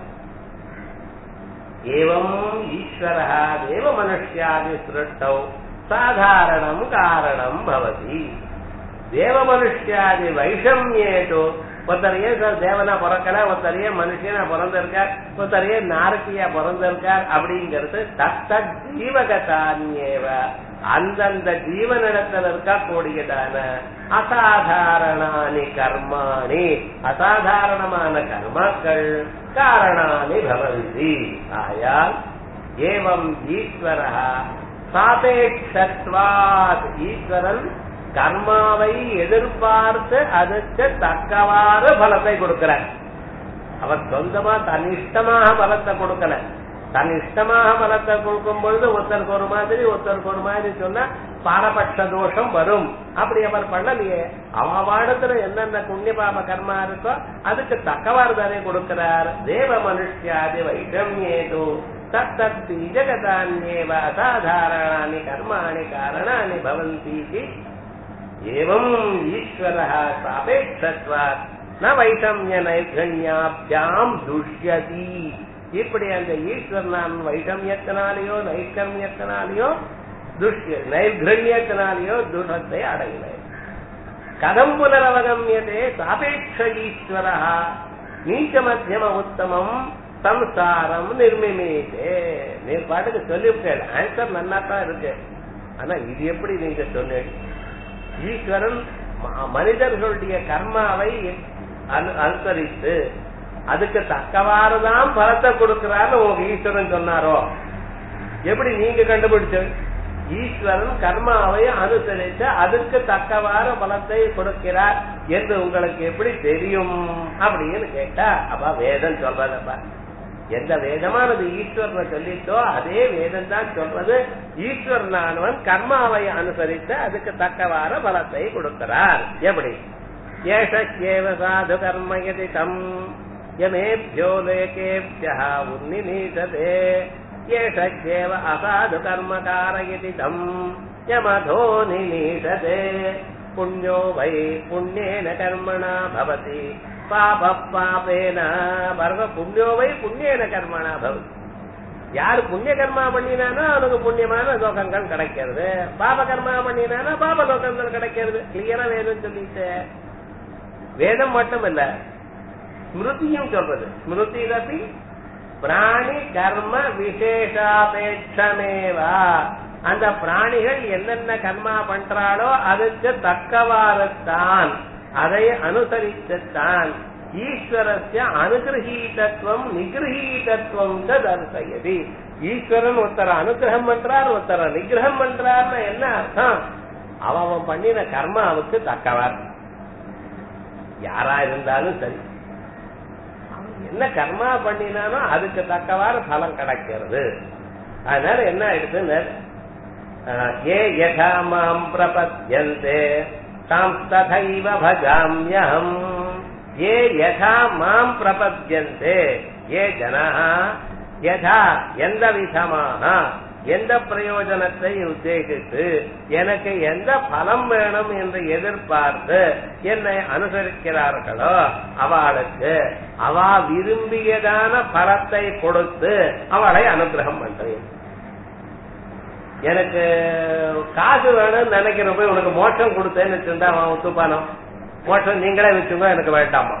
ஏவம் ஈஸ்வரா தேவ மனுஷ்யாதி சிருஷ்டௌ சாதாரணம் காரணம் பவதி தேவ மனுஷ்யாதி வைஷமியேதோ ஒருத்தரையே சார் தேவனா பிறக்கல ஒருத்தரையே மனுஷனா பிறந்திருக்கார் ஒருத்தரையே நாரக்கியா பிறந்திருக்கார் அப்படிங்கிறது தத்த ஜீவகதான்யேவ அந்தந்த ஜீவனிடத்தில் இருக்கக்கூடியதான அசாதாரணானி கர்மாணி அசாதாரணமான கர்மாக்கள் காரணானி பவந்தி ஆயால் ஏவம் ஈஸ்வர சாபேட்சத்வாத் ஈஸ்வரன் கர்மாவை எதிர்பார்த்து அதுக்கு தக்கவாறு பலத்தை கொடுக்கிறார் அவர் சொந்தமா தன் இஷ்டமாக பலத்தை கொடுக்கல தன் இஷ்டமாக பலத்தை கொடுக்கும் பொழுது ஒருத்தருக்கு ஒரு மாதிரி ஒருத்தருக்கு ஒரு மாதிரி சொன்னா பாரபட்ச தோஷம் வரும் அப்படி அவர் பண்ணலையே அவவாடத்துல என்னென்ன புண்ணிய பாப கர்மா இருக்கோ அதுக்கு தக்கவாறு தானே கொடுக்கிறார் தேவ மனுஷ்யாதி வைஷமியேது தத்தத் ஜகதான்யேவ அசாதாரணானி கர்மாணி காரணானி பவந்தி ஏவம் ஈஸ்வர சாபேட்சத்வாத் ந வைஷமிய நைர்கண்யாபியாம் துஷ்யதி இப்படி அந்த ஈஸ்வரனான் வைஷமியத்தினாலேயோ நைர்கண்யத்தினாலேயோ துஷ்ய நைர்கண்யத்தினாலேயோ துஷத்தை அடையலை கதம் புனரவகமியதே சாபேட்ச ஈஸ்வர நீச்ச மத்தியம உத்தமம் சம்சாரம் நிர்மிமேதே நீ பாட்டுக்கு சொல்லிவிட்டேன் ஆன்சர் நன்னா தான் இருக்கு ஆனா இது எப்படி நீங்க சொன்னீங்க ஈஸ்வரன் மனிதர்களுடைய கர்மாவை அனுசரித்து அதுக்கு தக்கவாறுதான் பலத்தை கொடுக்கிறான்னு உங்களுக்கு ஈஸ்வரன் சொன்னாரோ எப்படி நீங்க கண்டுபிடிச்சு ஈஸ்வரன் கர்மாவை அனுசரித்து அதுக்கு தக்கவாறு பலத்தை கொடுக்கிறார் என்று உங்களுக்கு எப்படி தெரியும் அப்படின்னு கேட்டா அப்ப வேதம் சொல்றதப்பா எந்த வேதமானது ஈஸ்வரனை சொல்லிட்டோ அதே வேதம் தான் சொல்றது ஈஸ்வரனானவன் கர்மாவை அனுசரித்து அதுக்கு தக்கவாறு பலத்தை கொடுக்கிறார் எப்படி ஏஷேவ சாது கர்மயதி தம் யமேபியோ லேகேபியா உன்னிநீசதே ஏஷேவ அசாது கர்ம காரயதி தம் யமதோ நிநீசதே புண்ணியோ வை புண்ணியேன கர்மணா பவதி பாப பாபேன பரவ புண்ணியோவை புண்ணியன கர்மனா பவதி யாரு புண்ணிய கர்மா பண்ணினானோ அவனுக்கு புண்ணியமான லோகங்கள் கிடைக்கிறது பாப கர்மா பண்ணினானோ பாப லோகங்கள் கிடைக்கிறது கிளியரா வேதம் சொல்லிட்டு வேதம் மட்டும் இல்ல ஸ்மிருதியும் சொல்றது ஸ்மிருதி தப்பி பிராணி கர்ம விசேஷாபேட்சமேவா அந்த பிராணிகள் என்னென்ன கர்மா பண்றாளோ அதுக்கு தக்கவாறுத்தான் அதை அனுசரித்துத்தான் ஈஸ்வரஸ்ய அனுகிரகீதத்துவம் நிகிரகீதத்துவம் தர்சயதி ஈஸ்வரன் ஒருத்தர அனுகிரகம் பண்றார் ஒருத்தர நிகிரகம் பண்றார்னு என்ன அர்த்தம் அவன் அவன் பண்ணின கர்மாவுக்கு தக்கவர் யாரா இருந்தாலும் சரி என்ன கர்மா பண்ணினானோ அதுக்கு தக்கவாறு பலம் கிடைக்கிறது அதனால என்ன ஆயிடுதுன்னு ஏ யதா மாம் பிரபத்யந்தே தாம் ததைவ பஜாமியம் ஏ யதா மாம் பிரபத்யந்தே ஏ ஜனா யதா எந்த விதமாக எந்த பிரயோஜனத்தை உத்தேசித்து எனக்கு எந்த பலம் வேணும் என்று எதிர்பார்த்து என்னை அனுசரிக்கிறார்களோ அவளுக்கு அவ விரும்பியதான பலத்தை கொடுத்து அவளை அனுகிரகம் பண்றேன் எனக்கு காசு வேணும்னு நினைக்கிற போய் உனக்கு மோட்சம் கொடுத்தேன்னு வச்சிருந்தா அவன் ஒத்துப்பானோ மோட்சம் நீங்களே வச்சுங்க எனக்கு வேண்டாமா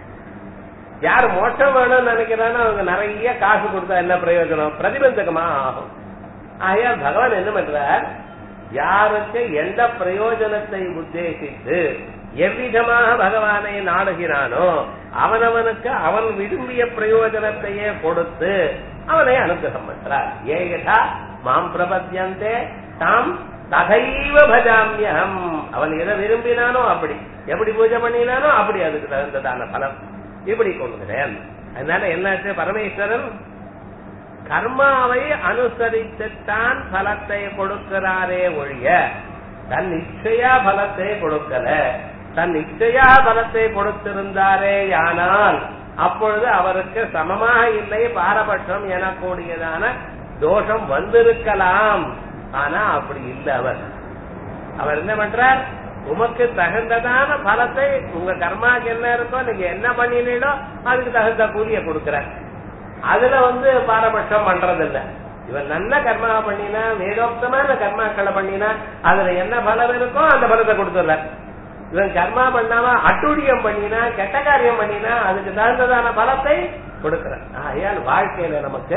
யார் மோட்சம் வேணும்னு நினைக்கிறானோ அவங்க நிறைய காசு கொடுத்தா என்ன பிரயோஜனம் பிரதிபந்தகமா ஆகும் ஆகையால் பகவான் என்ன பண்றார் யாருக்கு எந்த பிரயோஜனத்தை உத்தேசித்து எவ்விதமாக பகவானை நாடுகிறானோ அவனவனுக்கு அவன் விரும்பிய பிரயோஜனத்தையே கொடுத்து அவனை அனுகிரகம் பண்றார் ஏகதா மாம் பிரபத்தியந்தே தாம் தகைவ பஜாமியம் அவன் எதை விரும்பினானோ அப்படி எப்படி பூஜை பண்ணினானோ அப்படி அதுக்கு தகுந்ததான பலம் இப்படி கொள்கிறேன் அதனால என்னாச்சு பரமேஸ்வரன் கர்மாவை அனுசரித்துத்தான் பலத்தை கொடுக்கிறாரே ஒழிய தன் நிச்சயா பலத்தை கொடுக்கல தன் நிச்சயா பலத்தை கொடுத்திருந்தாரே ஆனால் அப்பொழுது அவருக்கு சமமாக இல்லை பாரபட்சம் எனக்கூடியதான தோஷம் வந்திருக்கலாம் ஆனா அப்படி இல்லை அவர் அவர் என்ன பண்றார் உமக்கு தகுந்ததான பலத்தை உங்க கர்மாக்கு என்ன இருக்கோ நீங்க என்ன பண்ணினீங்களோ அதுக்கு தகுந்த கூலிய கொடுக்கிறார் அதுல வந்து பாரபட்சம் பண்றது இல்ல இவன் நல்ல கர்மா பண்ணினா வேதோக்தமான கர்மாக்களை பண்ணினா அதுல என்ன பலம் இருக்கோ அந்த பலத்தை கொடுத்துடல இவன் கர்மா பண்ணாம அட்டுழியம் பண்ணினா கெட்ட காரியம் பண்ணினா அதுக்கு தகுந்ததான பலத்தை கொடுக்கிறான் ஆகையால் வாழ்க்கையில நமக்கு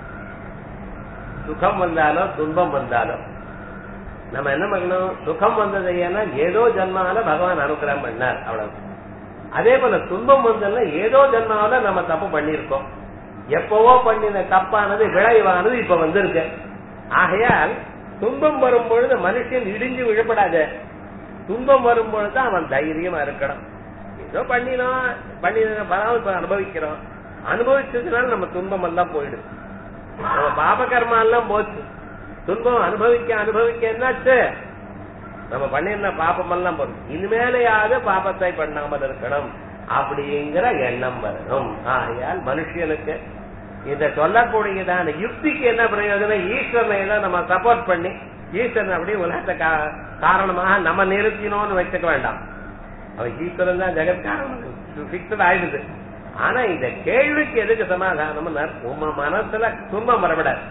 சுகம் வந்தாலும் துன்பம் வந்தாலும் நம்ம என்ன பண்ணணும் சுகம் வந்தது ஏன்னா ஏதோ ஜன்மால பகவான் அனுகிரகம் பண்ணார் அவ்வளவு அதே போல துன்பம் வந்ததுல ஏதோ ஜன்மாவில நம்ம தப்பு பண்ணிருக்கோம் எப்பவோ பண்ணின தப்பானது விளைவானது இப்ப வந்திருக்கு ஆகையால் துன்பம் வரும் பொழுது மனுஷன் இடிஞ்சு விழப்படாத துன்பம் வரும் பொழுது அவன் தைரியமா இருக்கணும் ஏதோ பண்ணினோம் பண்ணின பலம் இப்ப அனுபவிக்கிறோம் அனுபவிச்சதுனால நம்ம துன்பம் எல்லாம் போயிடுது நம்ம பாப கர்மா எல்லாம் போச்சு துன்பம் அனுபவிக்க அனுபவிக்க என்னாச்சு நம்ம பண்ணிருந்த பாப்பம் எல்லாம் போடும் இனிமேலையாவது பாபத்தை பண்ணாமல் இருக்கணும் அப்படிங்கிற எண்ணம் வரணும் ஆகையால் மனுஷனுக்கு இந்த சொல்லக்கூடியதான யுக்திக்கு என்ன பிரயோஜனம் ஈஸ்வரனை எல்லாம் நம்ம சப்போர்ட் பண்ணி ஈஸ்வரன் அப்படியே உலகத்தை காரணமாக நம்ம நிறுத்தினோம்னு வச்சுக்க வேண்டாம் அவன் ஈஸ்வரன் தான் ஜெகத் காரணம் பிக்சட் ஆயிடுது ஆனா இந்த கேள்விக்கு எதுக்கு சமாதானம் உங்க மனசுல துன்பம் வரவிடாது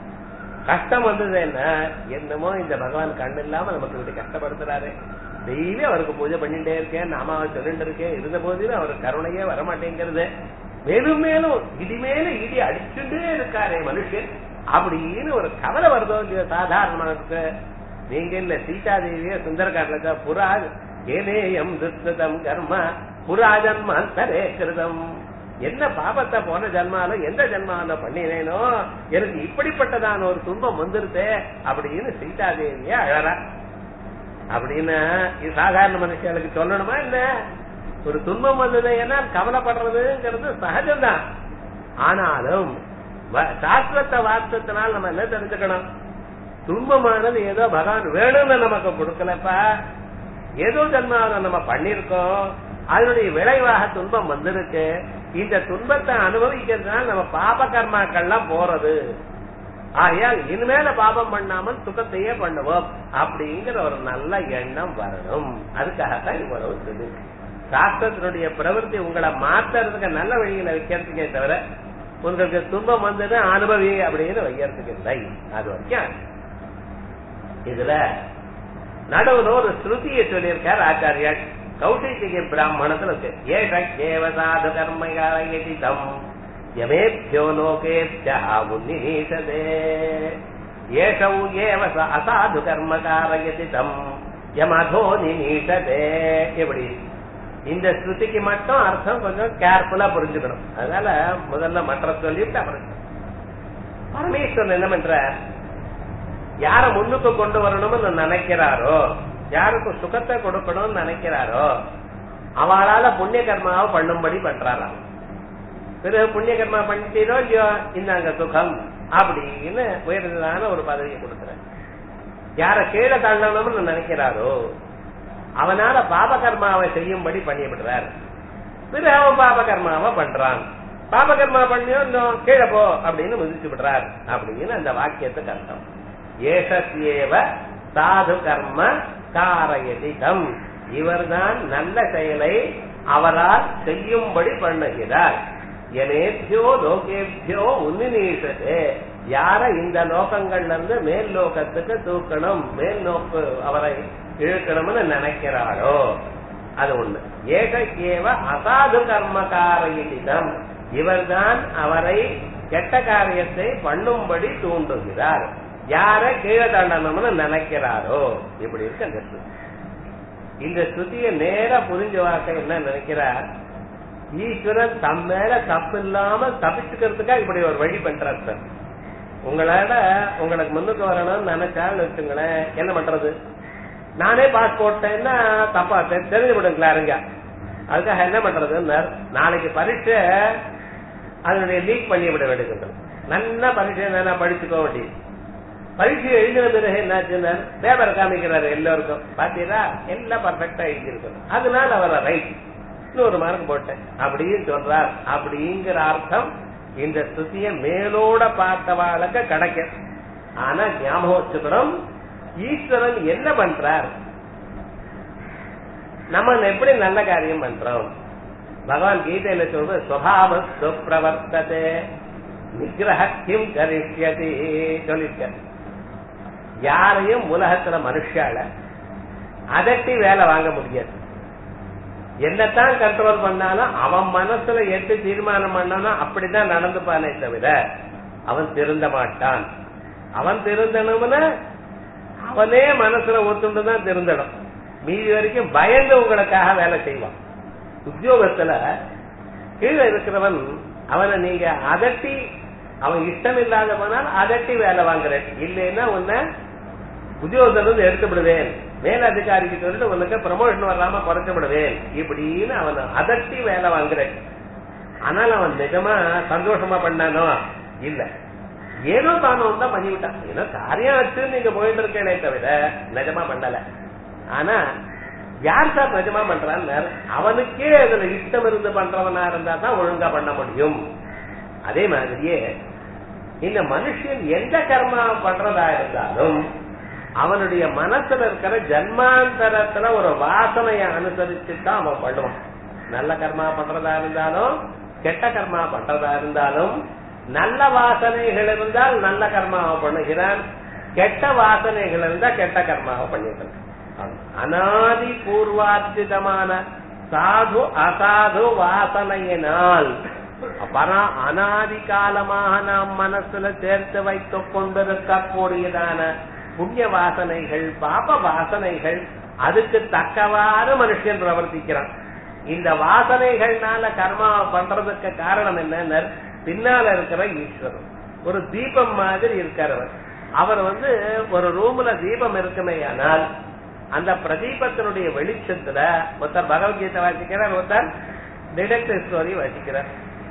கஷ்டம் வந்தது என்ன என்னமோ இந்த பகவான் கண்ணு இல்லாம நமக்கு இப்படி கஷ்டப்படுத்துறாரு டெய்லி அவருக்கு பூஜை பண்ணிட்டே இருக்கேன் நாமாவை சொல்லிட்டு இருக்கேன் இருந்த போதிலும் அவர் கருணையே வரமாட்டேங்கிறது மேலும் மேலும் இடி மேல இடி அடிச்சுட்டே இருக்காரே மனுஷன் அப்படின்னு ஒரு கவலை வருதோ இல்லையோ சாதாரணமானுக்கு நீங்க இல்ல சீதாதேவிய சுந்தரகாட்டில புறா ஏனேயம் துத்ததம் கர்ம புராஜன்மாந்தரே கிருதம் என்ன பாபத்தை போன ஜன்மால எந்த ஜன்மால பண்ணினேனோ எனக்கு இப்படிப்பட்டதான ஒரு துன்பம் வந்துருதே அப்படின்னு சீதாதேவிய அழறா அப்படின்னா இது சாதாரண மனுஷங்களுக்கு சொல்லணுமா என்ன ஒரு துன்பம் வந்தது ஏன்னா கவலைப்படுறதுங்கிறது சகஜம்தான் ஆனாலும் சாஸ்திரத்தை வார்த்தத்தினால் நம்ம என்ன தெரிஞ்சுக்கணும் துன்பமானது ஏதோ பகவான் வேணும்னு நமக்கு கொடுக்கலப்பா ஏதோ ஜன்மாவில நம்ம பண்ணிருக்கோம் அதனுடைய விளைவாக துன்பம் வந்திருக்கு இந்த துன்பத்தை அனுபவிக்கிறதுனால நம்ம பாப கர்மாக்கள்லாம் போறது ஆகையால் இனிமேல பாபம் பண்ணாமல் சுகத்தையே பண்ணுவோம் அப்படிங்கிற ஒரு நல்ல எண்ணம் வரணும் அதுக்காகத்தான் இவ்வளவு சொல்லு சாஸ்திரத்தினுடைய பிரவருத்தி உங்களை மாத்துறதுக்கு நல்ல வழியில வைக்கிறதுக்கே தவிர உங்களுக்கு துன்பம் வந்தது அனுபவி அப்படின்னு வைக்கிறதுக்கு இல்லை அது வரைக்கும் இதுல நடுவுல ஒரு ஸ்ருதியை சொல்லியிருக்கார் ஆச்சாரியால் கௌசிக பிராமணத்துல இருக்கு ஏஷ கேவசாது கர்மயாயிதம் யமேபியோ லோகேபியா உன்னிஷதே ஏஷௌ ஏவ அசாது கர்மகாரயதி தம் யமதோ நிநீஷதே எப்படி இந்த ஸ்ருதிக்கு மட்டும் அர்த்தம் கொஞ்சம் கேர்ஃபுல்லா புரிஞ்சுக்கணும் அதனால முதல்ல மற்ற சொல்லிவிட்டு அப்புறம் பரமேஸ்வரன் என்ன பண்ற யார முன்னுக்கு கொண்டு வரணும்னு நினைக்கிறாரோ யாருக்கு சுகத்தை கொடுக்கணும்னு நினைக்கிறாரோ அவளால புண்ணிய கர்மாவை பண்ணும்படி பண்றாராம் பிறகு புண்ணிய கர்மா பண்ணிட்டீரோ இல்லையோ இந்தாங்க சுகம் அப்படின்னு உயர்ந்ததான ஒரு பதவியை கொடுக்குறேன் யார கீழே தள்ளணும்னு நினைக்கிறாரோ அவனால பாப கர்மாவை செய்யும்படி பண்ணிவிடுறார் பிறகு அவன் பாப கர்மாவை பண்றான் பாப கர்மா பண்ணியோ இன்னும் கீழே போ அப்படின்னு முதிச்சு விடுறார் அப்படின்னு அந்த வாக்கியத்துக்கு அர்த்தம் ஏசத்யேவ சாது கர்ம காரயதிதம் இவர்தான் நல்ல செயலை அவரால் செய்யும்படி பண்ணுகிறார் எனேபியோ லோகேபியோ உன்னிநீசது யார இந்த லோகங்கள்ல இருந்து மேல் லோகத்துக்கு தூக்கணும் மேல் நோக்கு அவரை இழுக்கணும்னு நினைக்கிறாரோ அது ஒண்ணு ஏக ஏவ அசாது கர்மகாரயிடம் இவர்தான் அவரை கெட்ட காரியத்தை பண்ணும்படி தூண்டுகிறார் யார கீழே தண்டனம்னு நினைக்கிறாரோ இப்படி இருக்கு அந்த ஸ்ருதி இந்த ஸ்ருதியை நேரா புரிஞ்ச வாக்க என்ன நினைக்கிறார் ஈஸ்வரன் தம் மேல தப்பு இல்லாம தப்பிச்சுக்கிறதுக்காக இப்படி ஒரு வழி பண்றார் சார் உங்களால உங்களுக்கு முன்னுக்கு வரணும்னு நினைச்சாலும் வச்சுங்களேன் என்ன பண்றது நானே பாஸ் போட்டேன்னா தப்பா தெ- தெரிஞ்சு விடுங்களா இருங்க அதுக்காக என்ன பண்றதுன்னு நாளைக்கு பரீட்சை அதனுடைய லீக் பண்ணி விட வேண்டியது நல்லா பரீட்சை நல்லா படிச்சுக்கோ வேண்டியது பரீட்சை எழுதின பிறகு என்னாச்சுன்னா பேப்பர் காமிக்கிறாரு எல்லோருக்கும் பாத்தீங்களா எல்லாம் பர்ஃபெக்டா எழுதியிருக்கணும் அதனால அவரை ரைட் இன்னொரு மார்க் போட்டேன் அப்படின்னு சொல்றார் அப்படிங்கிற அர்த்தம் இந்த ஸ்துதிய மேலோட பார்த்தவாளுக்கு கிடைக்கும் ஆனா ஞாபகம் வச்சுக்கணும் ஈஸ்வரன் என்ன பண்றார் நம்ம எப்படி நல்ல காரியம் பண்றோம் பகவான் கீதையில சொல்ற சுவாவ சுப்பிரவர்த்ததே நிகிரக கிம் கரிஷ்யதி சொல்லிருக்க யாரையும் உலகத்துல மனுஷால அதட்டி வேலை வாங்க முடியாது என்னத்தான் கண்ட்ரோல் பண்ணாலும் அவன் மனசுல எட்டு தீர்மானம் பண்ணாலும் அப்படிதான் நடந்துப்பானே தவிர அவன் திருந்த மாட்டான் அவன் திருந்தணும்னா அவனே மனசுல ஒத்துண்டு தான் திருந்தணும் மீதி வரைக்கும் பயந்து உங்களுக்காக வேலை செய்வான் உத்தியோகத்துல கீழே இருக்கிறவன் அவனை நீங்க அதட்டி அவன் இஷ்டம் இல்லாத போனால் அதட்டி வேலை வாங்குறேன் இல்லைன்னா உன்னை உத்தியோகத்துல இருந்து எடுத்து விடுவேன் மேல் அதிகாரிக்கு சொல்லிட்டு உனக்கு ப்ரமோஷன் வராம குறைச்சு விடுவேன் இப்படின்னு அவனை அதட்டி வேலை வாங்குறேன் ஆனால் அவன் நிஜமா சந்தோஷமா பண்ணானோ இல்ல ஏதோ தானோ தான் பண்ணிவிட்டான் ஏதோ காரியம் வச்சு நீங்க போயிட்டு இருக்கேனே தவிர நிஜமா பண்ணல ஆனா யார் சார் நிஜமா பண்றான்னு அவனுக்கே அதுல இஷ்டம் இருந்து பண்றவனா இருந்தா தான் ஒழுங்கா பண்ண முடியும் அதே மாதிரியே இந்த மனுஷன் எந்த கர்மா பண்றதா இருந்தாலும் அவனுடைய மனசுல இருக்கிற ஜன்மாந்தரத்துல ஒரு வாசனையை அனுசரிச்சு தான் அவன் பண்ணுவான் நல்ல கர்மா பண்றதா இருந்தாலும் கெட்ட கர்மா பண்றதா இருந்தாலும் நல்ல வாசனைகள் இருந்தால் நல்ல கர்மாவை பண்ணுகிறான் கெட்ட வாசனைகள் இருந்தா கெட்ட கர்மாவை பண்ணிடுறான் அனாதி பூர்வார்ஜிதமான சாது அசாது வாசனையினால் பரா அனாதி காலமாக நாம் மனசுல சேர்த்து வைத்துக் கொண்டிருக்கக்கூடியதான புண்ணிய வாசனைகள் பாப வாசனைகள் அதுக்கு தக்கவாறு மனுஷன் பிரவர்த்திக்கிறான் இந்த வாசனைகள்னால கர்மா பண்றதுக்கு காரணம் என்ன பின்னால இருக்கிற ஈஸ்வரன் ஒரு தீபம் மாதிரி இருக்கிறவர் அவர் வந்து ஒரு ரூம்ல தீபம் இருக்குமே ஆனால் அந்த பிரதீபத்தினுடைய வெளிச்சத்துல ஒருத்தர் பகவத்கீதை வாசிக்கிறார் ஒருத்தர் டிடெக்டிவ் ஸ்டோரி வாசிக்கிறார்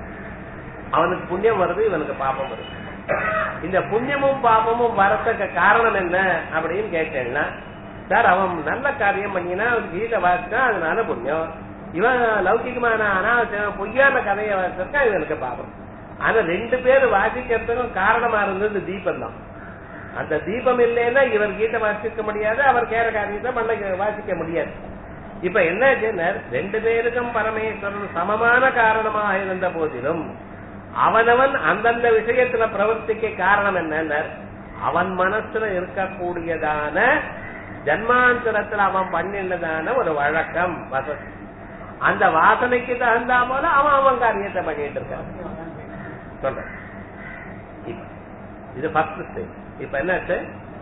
அவனுக்கு புண்ணியம் வருது இவனுக்கு பாபம் வருது இந்த புண்ணியமும் பாபமும் வரத்துக்கு காரணம் என்ன அப்படின்னு கேட்டேன்னா சார் அவன் நல்ல காரியம் பண்ணினா அவன் கீதை வாசிச்சா அதனால புண்ணியம் இவன் லௌகிகமான அனாவசியம் பொய்யான கதையை வாசிச்சா இவனுக்கு பாபம் ஆனா ரெண்டு பேர் வாசிக்கிறதுக்கும் காரணமா இருந்தது தீபம் தான் அந்த தீபம் இல்லைன்னா இவர் கீதை வாசிக்க முடியாது அவர் கேர காரியத்தை பண்ண வாசிக்க முடியாது இப்ப என்ன ரெண்டு பேருக்கும் பரமேஸ்வரன் சமமான காரணமாக இருந்த போதிலும் அவனவன் அந்தந்த விஷயத்துல பிரவர்த்திக்க காரணம் என்ன அவன் மனசுல இருக்கக்கூடியதான ஜன்மாந்தரத்துல அவன் பண்ணினதான ஒரு வழக்கம் வசதி அந்த வாசனைக்கு தகுந்தா போல அவன் அவன் காரியத்தை பண்ணிட்டு இருக்கான் சொல்றேன் இப்ப இது ஃபர்ஸ்ட் ஸ்டேஜ் இப்ப என்னாச்சு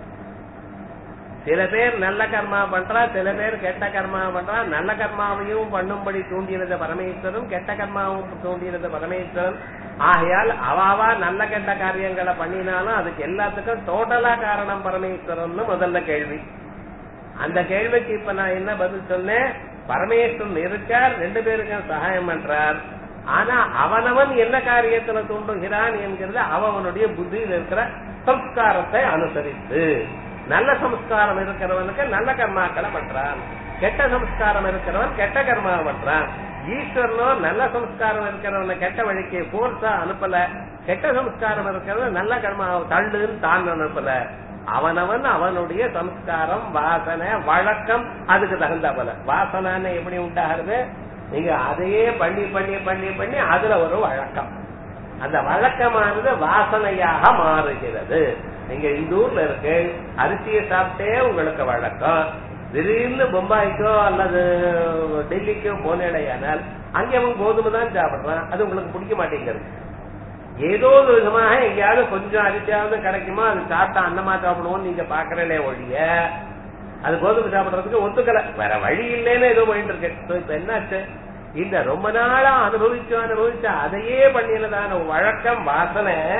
சில பேர் நல்ல கர்மா பண்றா சில பேர் கெட்ட கர்மா பண்றா நல்ல கர்மாவையும் பண்ணும்படி தூண்டினது பரமேஸ்வரன் கெட்ட கர்மாவும் தூண்டினது பரமேஸ்வரன் ஆகையால் அவாவா நல்ல கெட்ட காரியங்களை பண்ணினாலும் அதுக்கு எல்லாத்துக்கும் டோட்டலா காரணம் பரமேஸ்வரன் முதல்ல கேள்வி அந்த கேள்விக்கு இப்ப நான் என்ன பதில் சொன்னேன் பரமேஸ்வரன் இருக்கார் ரெண்டு பேருக்கும் சகாயம் பண்றார் ஆனா அவனவன் என்ன காரியத்துல தூண்டுகிறான் என்கிறது அவனுடைய புத்தியில் இருக்கிற சம்ஸ்காரத்தை அனுசரித்து நல்ல சம்ஸ்காரம் இருக்கிறவனுக்கு நல்ல கர்மாக்களை பண்றான் கெட்ட சம்ஸ்காரம் இருக்கிறவன் கெட்ட கர்மா பண்றான் ஈஸ்வரனோ நல்ல சம்ஸ்காரம் இருக்கிறவன கெட்ட வழிக்கு போர்ஸா அனுப்பல கெட்ட சம்ஸ்காரம் இருக்கிறவன் நல்ல கர்மாவை தள்ளுன்னு தான் அனுப்பல அவனவன் அவனுடைய சம்ஸ்காரம் வாசனை வழக்கம் அதுக்கு தகுந்த போல வாசனை எப்படி உண்டாகிறது நீங்க அதையே பண்ணி பண்ணி பண்ணி பண்ணி அதுல ஒரு வழக்கம் அந்த வழக்கமானது வாசனையாக மாறுகிறது நீங்க இந்த ஊர்ல இருக்கு அரிசியை சாப்பிட்டே உங்களுக்கு வழக்கம் திடீர்னு பொம்பாய்க்கோ அல்லது டெல்லிக்கோ போனேடையானால் அங்கே அவன் கோதுமை தான் சாப்பிடுறான் அது உங்களுக்கு பிடிக்க மாட்டேங்கிறது ஏதோ ஒரு விதமாக எங்கேயாவது கொஞ்சம் அரிசியாவது கிடைக்குமா அது சாப்பிட்டா அன்னமா சாப்பிடுவோம் நீங்க பாக்குறே ஒழிய அது கோதுமை சாப்பிடுறதுக்கு ஒத்துக்கல வேற வழி இல்லைன்னு ஏதோ போயிட்டு இருக்கு இப்ப என்னாச்சு இந்த ரொம்ப நாளா அனுபவிச்சு அனுபவிச்சு அதையே பண்ணினதான வழக்கம் வாசனை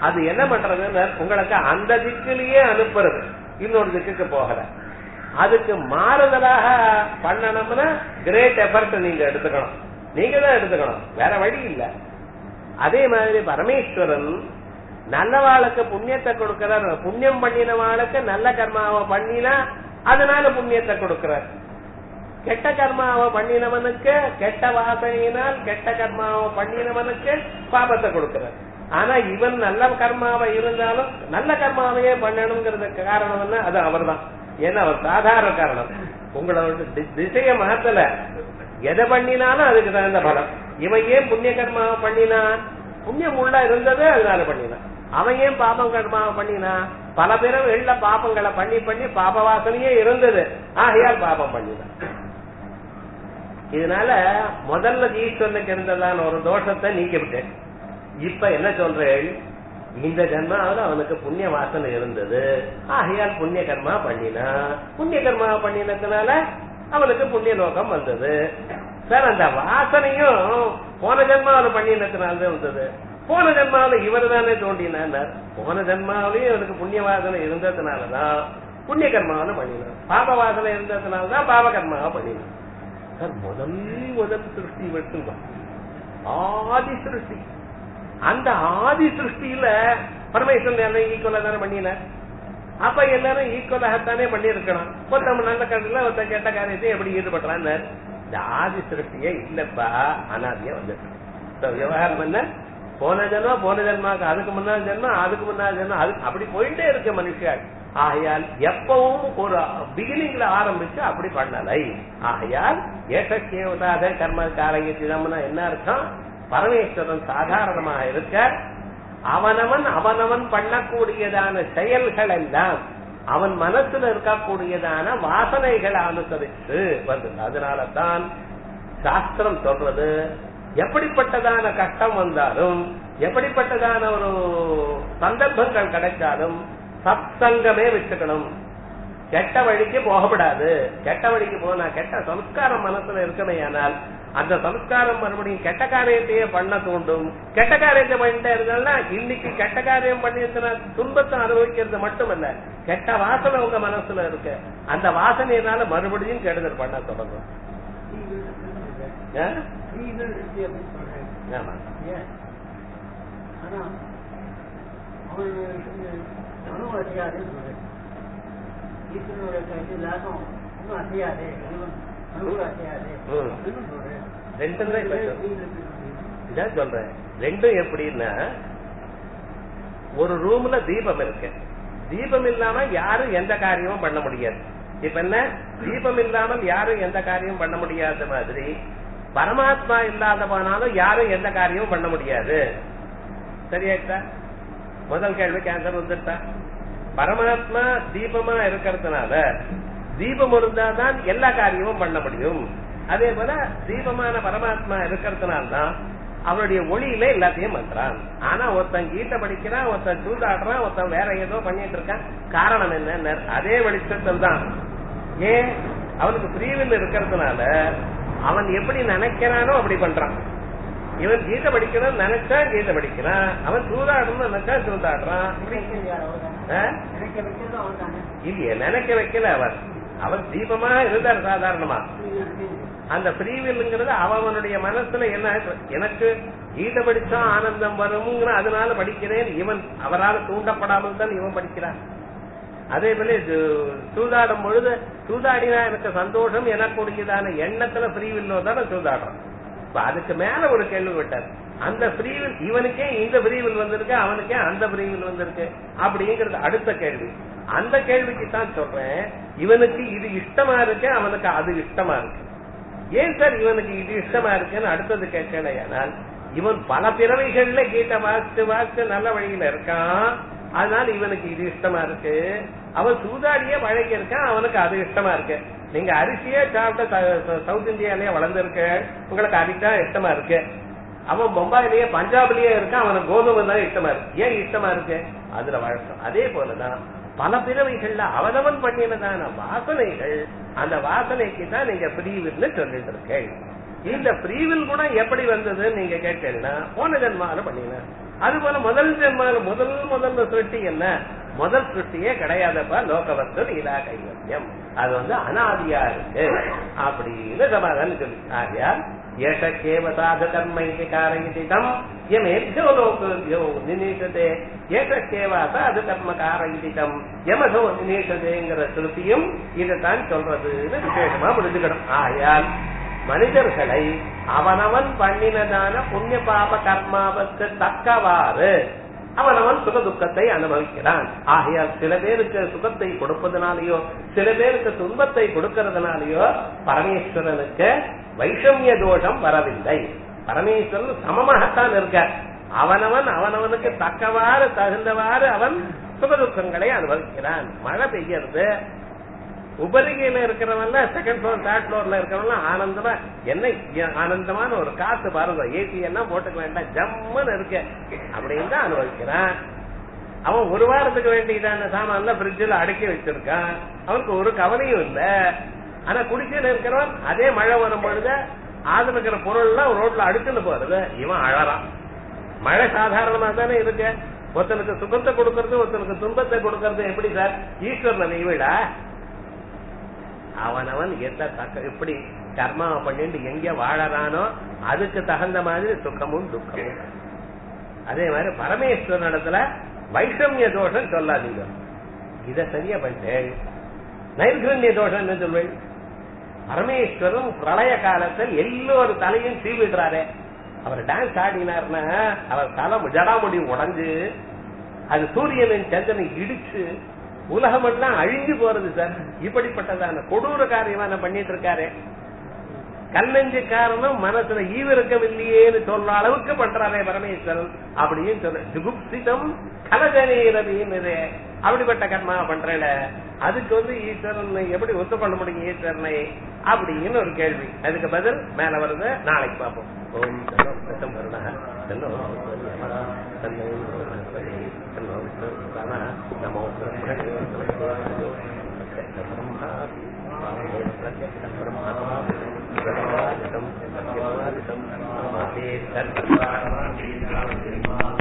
அது என்ன பண்றதுன்னு உங்களுக்கு அந்த திக்கிலேயே அனுப்புறது இன்னொரு திக்குக்கு போகல அதுக்கு மாறுதலாக பண்ணணும்னா கிரேட் எஃபர்ட் நீங்க எடுத்துக்கணும் நீங்க தான் எடுத்துக்கணும் வேற வழி இல்ல அதே மாதிரி பரமேஸ்வரன் நல்லவாளுக்கு புண்ணியத்தை கொடுக்கிறார் புண்ணியம் பண்ணினவாளுக்கு நல்ல கர்மாவை பண்ணினா அதனால புண்ணியத்தை கொடுக்கிறார் கெட்ட கர்மாவை பண்ணினவனுக்கு கெட்ட வாசனையினால் கெட்ட கர்மாவை பண்ணினவனுக்கு பாபத்தை கொடுக்கிறார் ஆனா இவன் நல்ல கர்மாவை இருந்தாலும் நல்ல கர்மாவையே பண்ணணுங்கிறதுக்கு காரணம் என்ன அது அவர்தான் ஏன்னா அவர் சாதாரண காரணம் உங்களோட தி- திசைய மாத்தல எதை பண்ணினாலும் அதுக்கு தகுந்த பலம் இவன் ஏன் புண்ணிய கர்மாவை பண்ணினான் புண்ணியம் உள்ள இருந்தது அதனால பண்ணினான் அவன் ஏன் பாபம் கர்மாவை பண்ணினான் பல பேரும் எள்ள பாபங்களை பண்ணி பண்ணி பாப வாசனையே இருந்தது ஆகையால் பாபம் பண்ணினான் இதனால முதல்ல ஈஸ்வரனுக்கு இருந்ததான ஒரு தோஷத்தை நீக்கிவிட்டேன் இப்ப என்ன சொல்றேன் இந்த ஜன்மாவில் அவனுக்கு புண்ணிய வாசனை இருந்தது ஆகையால் புண்ணிய கர்மா பண்ணினா புண்ணிய கர்மா பண்ணினதுனால அவனுக்கு புண்ணிய லோகம் வந்தது சார் அந்த வாசனையும் போன ஜன்மாவில் பண்ணினதுனால வந்தது போன ஜன்மாவில் இவர் தானே தோண்டினார் போன ஜன்மாவிலையும் அவனுக்கு புண்ணிய வாசனை இருந்ததுனாலதான் புண்ணிய கர்மாவில் பண்ணினான் பாப வாசனை இருந்ததுனாலதான் பாப கர்மாவை பண்ணினான் சார் முதல் முதல் சிருஷ்டி வெட்டுங்க ஆதி சிருஷ்டி அந்த ஆதி சிருஷ்டியில பரமேஸ்வரன் எல்லாரும் ஈக்குவலா தானே பண்ணினார் அப்ப எல்லாரும் ஈக்குவலாகத்தானே பண்ணிருக்கணும் ஒருத்தன் நல்ல காரியத்துல ஒருத்தன் கெட்ட காரியத்தை எப்படி ஈடுபடுறான்னு இந்த ஆதி சிருஷ்டியே இல்லப்பா அனாதியா வந்துட்டு So, விவகாரம் என்ன போன ஜென்மம் போன ஜென்மாக்கு அதுக்கு முன்னாள் ஜென்மம் அதுக்கு முன்னாள் ஜென்மம் அதுக்கு அப்படி போயிட்டே இருக்கு மனுஷன் ஆகையால் எப்பவும் ஒரு பிகினிங்ல ஆரம்பிச்சு அப்படி பண்ணலை ஆகையால் ஏகக்கேவதாக கர்ம காரங்கிதம்னா என்ன அர்த்தம் பரமேஸ்வரன் சாதாரணமாக இருக்க அவனவன் அவனவன் பண்ணக்கூடியதான செயல்கள் எல்லாம் அவன் மனசுல இருக்கக்கூடியதான வாசனைகளை அனுசரித்து வருது அதனால தான் சாஸ்திரம் சொல்றது எப்படிப்பட்டதான கஷ்டம் வந்தாலும் எப்படிப்பட்டதான ஒரு சந்தர்ப்பங்கள் கிடைச்சாலும் சத்சங்கமே வச்சுக்கணும் கெட்ட வழிக்கு போகப்படாது கெட்ட வழிக்கு போனா கெட்ட சம்ஸ்காரம் மனசுல இருக்கமே ஆனால் அந்த சம்ஸ்காரம் மறுபடியும் கெட்ட காரியத்தையே பண்ண தூண்டும் கெட்ட காரியத்தை பண்ணிட்டே இருந்தால்னா இன்னைக்கு கெட்ட காரியம் பண்ணிருந்தா துன்பத்தை அனுபவிக்கிறது மட்டுமல்ல கெட்ட வாசனை உங்க மனசுல இருக்கு அந்த வாசனையினால மறுபடியும் கெடுதல் பண்ண தொடங்கும் ஆ? ஆமா ஆனா அவன் அணுவும் அசையாதுன்னு சொல்றேன் ஈஸ்வரனுடைய கைது லாபம் ஒன்றும் அசையாது அணுவும் அசையாது ம். அப்படின்னு சொல்றேன் ரெண்டும் தான் இப்ப சொல்றேன். இதான் சொல்றேன் ரெண்டும் எப்படின்னா ஒரு ரூம்ல தீபம் இருக்கு தீபம் இல்லாம யாரும் எந்த காரியமும் பண்ண முடியாது இப்ப என்ன தீபம் இல்லாமல் யாரும் எந்த காரியமும் பண்ண முடியாத மாதிரி பரமாத்மா இல்லாத போனாலும் யாரும் எந்த காரியமும் பண்ண முடியாது சரியாயிட்டா முதல் கேள்வி கேன்சர் வந்துட்டா பரமாத்மா தீபமா இருக்கிறதுனால தீபம் இருந்தாதான் எல்லா காரியமும் பண்ண முடியும் அதே போல தீபமான பரமாத்மா இருக்கிறதுனால தான் அவருடைய ஒளியில எல்லாத்தையும் பண்றான் ஆனா ஒருத்தன் கீட்ட படிக்கிறான் ஒருத்தன் சூதாடுறான் ஒருத்தன் வேற ஏதோ பண்ணிட்டு இருக்கான் காரணம் என்ன அதே வெளிச்சத்தில் தான் ஏன் அவனுக்கு பிரிவில் இருக்கிறதுனால அவன் எப்படி நினைக்கிறானோ அப்படி பண்றான் இவன் கீதை படிக்கணும்னு நினைச்சா கீதை படிக்கிறான் அவன் சூதாடணும்னு நினைச்சா சூதாடுறான் இப்படி ஆ? நினைக்க வைக்கிறது அவன் தானே இல்லையே நினைக்க வைக்கல அவன் அவன் தீபமா இருந்தார் சாதாரணமா அந்த ஃப்ரீவில்ங்கிறது அவனுடைய மனசுல என்ன எனக்கு கீதை படிச்சா ஆனந்தம் வரும்ங்கிற அதனால படிக்கிறேன் இவன் அவரால் தூண்டப்படாமல் தான் இவன் படிக்கிறான் அதே போல இது சூதாடும் பொழுது சூதாடினா எனக்கு சந்தோஷம் எனக்குரியதான எண்ணத்துல ஃப்ரீவில்லோ தானே சூதாடுறான் இப்ப அதுக்கு மேல ஒரு கேள்வி விட்டார் அந்த ஃப்ரீவில் இவனுக்கே இந்த ஃப்ரீவில் வந்திருக்கு அவனுக்கே அந்த ஃப்ரீவில் வந்திருக்கு அப்படிங்கிறது அடுத்த கேள்வி அந்த கேள்விக்கு தான் சொல்றேன் இவனுக்கு இது இஷ்டமா இருக்கு அவனுக்கு அது இஷ்டமா இருக்கு ஏன் சார் இவனுக்கு இது இஷ்டமா இருக்குன்னு அடுத்தது கேட்கலையானால் இவன் பல பிறவைகள்ல கீட்ட வாசித்து வாசித்து நல்ல வழியில இருக்கான் அதனால இவனுக்கு இது இஷ்டமா இருக்கு அவன் சூதாடியே வழக்கி இருக்கான் அவனுக்கு அது இஷ்டமா இருக்கு நீங்க அரிசியே சாப்பிட்ட ச- சவுத் இந்தியாலயே வளர்ந்துருக்கு உங்களுக்கு அதுதான் இஷ்டமா இருக்கு அவன் பொம்பாயிலேயே பஞ்சாப்லயே இருக்கான் அவனுக்கு கோதுமை தான் இஷ்டமா இருக்கு ஏன் இஷ்டமா இருக்கு அதுல வழக்கம் அதே போலதான் பல பிறவைகள்ல அவனவன் பண்ணினதான வாசனைகள் அந்த வாசனைக்கு தான் நீங்க பிரிவில்னு சொல்லிட்டு இருக்கேன் இந்த பிரிவில் கூட எப்படி வந்தது நீங்க கேட்டீங்கன்னா போன ஜன்மால பண்ணின அது போல முதல் ஜென்மால முதல் முதல்ல சிருஷ்டி என்ன முதல் சிருஷ்டியே கிடையாதப்பா லோகவஸ்து லீலா கைவல்யம் அது வந்து அனாதியா இருக்கு அப்படின்னு சமாதானம் சொல்லி ஆகையால் ஏஷக்கேவ சாத கர்மை காரயிதிதம் யமேभ्यो லோகேभ्यो நிநீஷதே ஏஷக்கேவ அசாத கர்ம காரயிதிதம் யமதோ நிநீஷதேங்கிற ஸ்ருதியும் இதைத்தான் சொல்றதுன்னு விசேஷமா புரிஞ்சுக்கணும் ஆகையால் மனிதர்களை அவனவன் பண்ணினதான புண்ணிய பாப கர்மாவுக்கு தக்கவாறு அவனவன் சுக துக்கத்தை அனுபவிக்கிறான் ஆகையால் சில பேருக்கு சுகத்தை கொடுப்பதனாலேயோ சில பேருக்கு துன்பத்தை கொடுக்கறதுனாலயோ பரமேஸ்வரனுக்கு வைஷமிய தோஷம் வரவில்லை பரமேஸ்வரன் சமமாகத்தான் இருக்க அவனவன் அவனவனுக்கு தக்கவாறு தகுந்தவாறு அவன் சுக துக்கங்களை அனுபவிக்கிறான் மழை பெய்யறது உபரிகையில இருக்கிறவன்ல செகண்ட் ஃப்ளோர் தேர்ட் ஃப்ளோர்ல இருக்கிறவன் ஆனந்தமா என்ன இ- ஆனந்தமான ஒரு காத்து பாருங்க ஏசி எல்லாம் போட்டுக்க வேண்டாம் ஜம்முன்னு இருக்கு அப்படின்னு தான் அனுபவிக்கிறான் அவன் ஒரு வாரத்துக்கு வேண்டியதான சாமான்ல பிரிட்ஜில் அடக்கி வச்சிருக்கான் அவனுக்கு ஒரு கவலையும் இல்ல ஆனா குடிசையில இருக்கிறவன் அதே மழை வரும் பொழுது ஆதுல இருக்கிற பொருள்லாம் ரோட்ல அடுத்துன்னு போறது இவன் அழறான் மழை சாதாரணமா தானே இருக்கு ஒருத்தனுக்கு சுகத்தை கொடுக்கறது ஒருத்தனுக்கு துன்பத்தை கொடுக்கறது எப்படி சார் ஈஸ்வரன் நீவிடா அவனவன் எந்த தக்க எப்படி கர்மாவை பண்ணிட்டு எங்க வாழறானோ அதுக்கு தகுந்த மாதிரி சுகமும் துக்கமும் அதே மாதிரி பரமேஸ்வரன் இடத்துல வைஷமிய தோஷம் சொல்லாதீங்க இத சரியா பண்ணிட்டேன் நைர்கண்ய தோஷம் என்ன சொல்வேன் பரமேஸ்வரன் பிரளய காலத்தில் எல்லோரும் தலையும் சீவிடுறாரே அவர் டான்ஸ் ஆடினார்னா அவர் தலை ஜடாமுடி உடைஞ்சு அது சூரியனின் சந்திரனை இடிச்சு உலகம் எல்லாம் அழிஞ்சு போறது சார் இப்படிப்பட்டதான கொடூர காரியமான பண்ணிட்டு இருக்காரு கல்லஞ்சு காரணம் மனசுல ஈவிரக்கமில்லையேன்னு சொல்ற அளவுக்கு பண்றாரே பரமேஸ்வரன் அப்படின்னு சொல்ற ஜுகுப்சிதம் கலஜனீரவின்னு அப்படிப்பட்ட கர்மா பண்றேல அதுக்கு வந்து ஈஸ்வரன் எப்படி ஒத்துக்கொள்ள முடியும் ஈஸ்வரனை அப்படின்னு ஒரு கேள்வி அதுக்கு பதில் மேல வருது நாளைக்கு பார்ப்போம் ஓம் சன்னோ சத்தம் வருணா சன்னோ யமனா, சன்னோ பகவதி, சன்னோ விஷ்ணுஸ்தானா, நமோ பிரம்மணே, பிரம்மாதி, பாவோ பிரத்யக்ஷம் பிரம்மாத்மா, பிரம்மாதிதம், சத்யவாதிதம், பிரம்மாதே சர்வா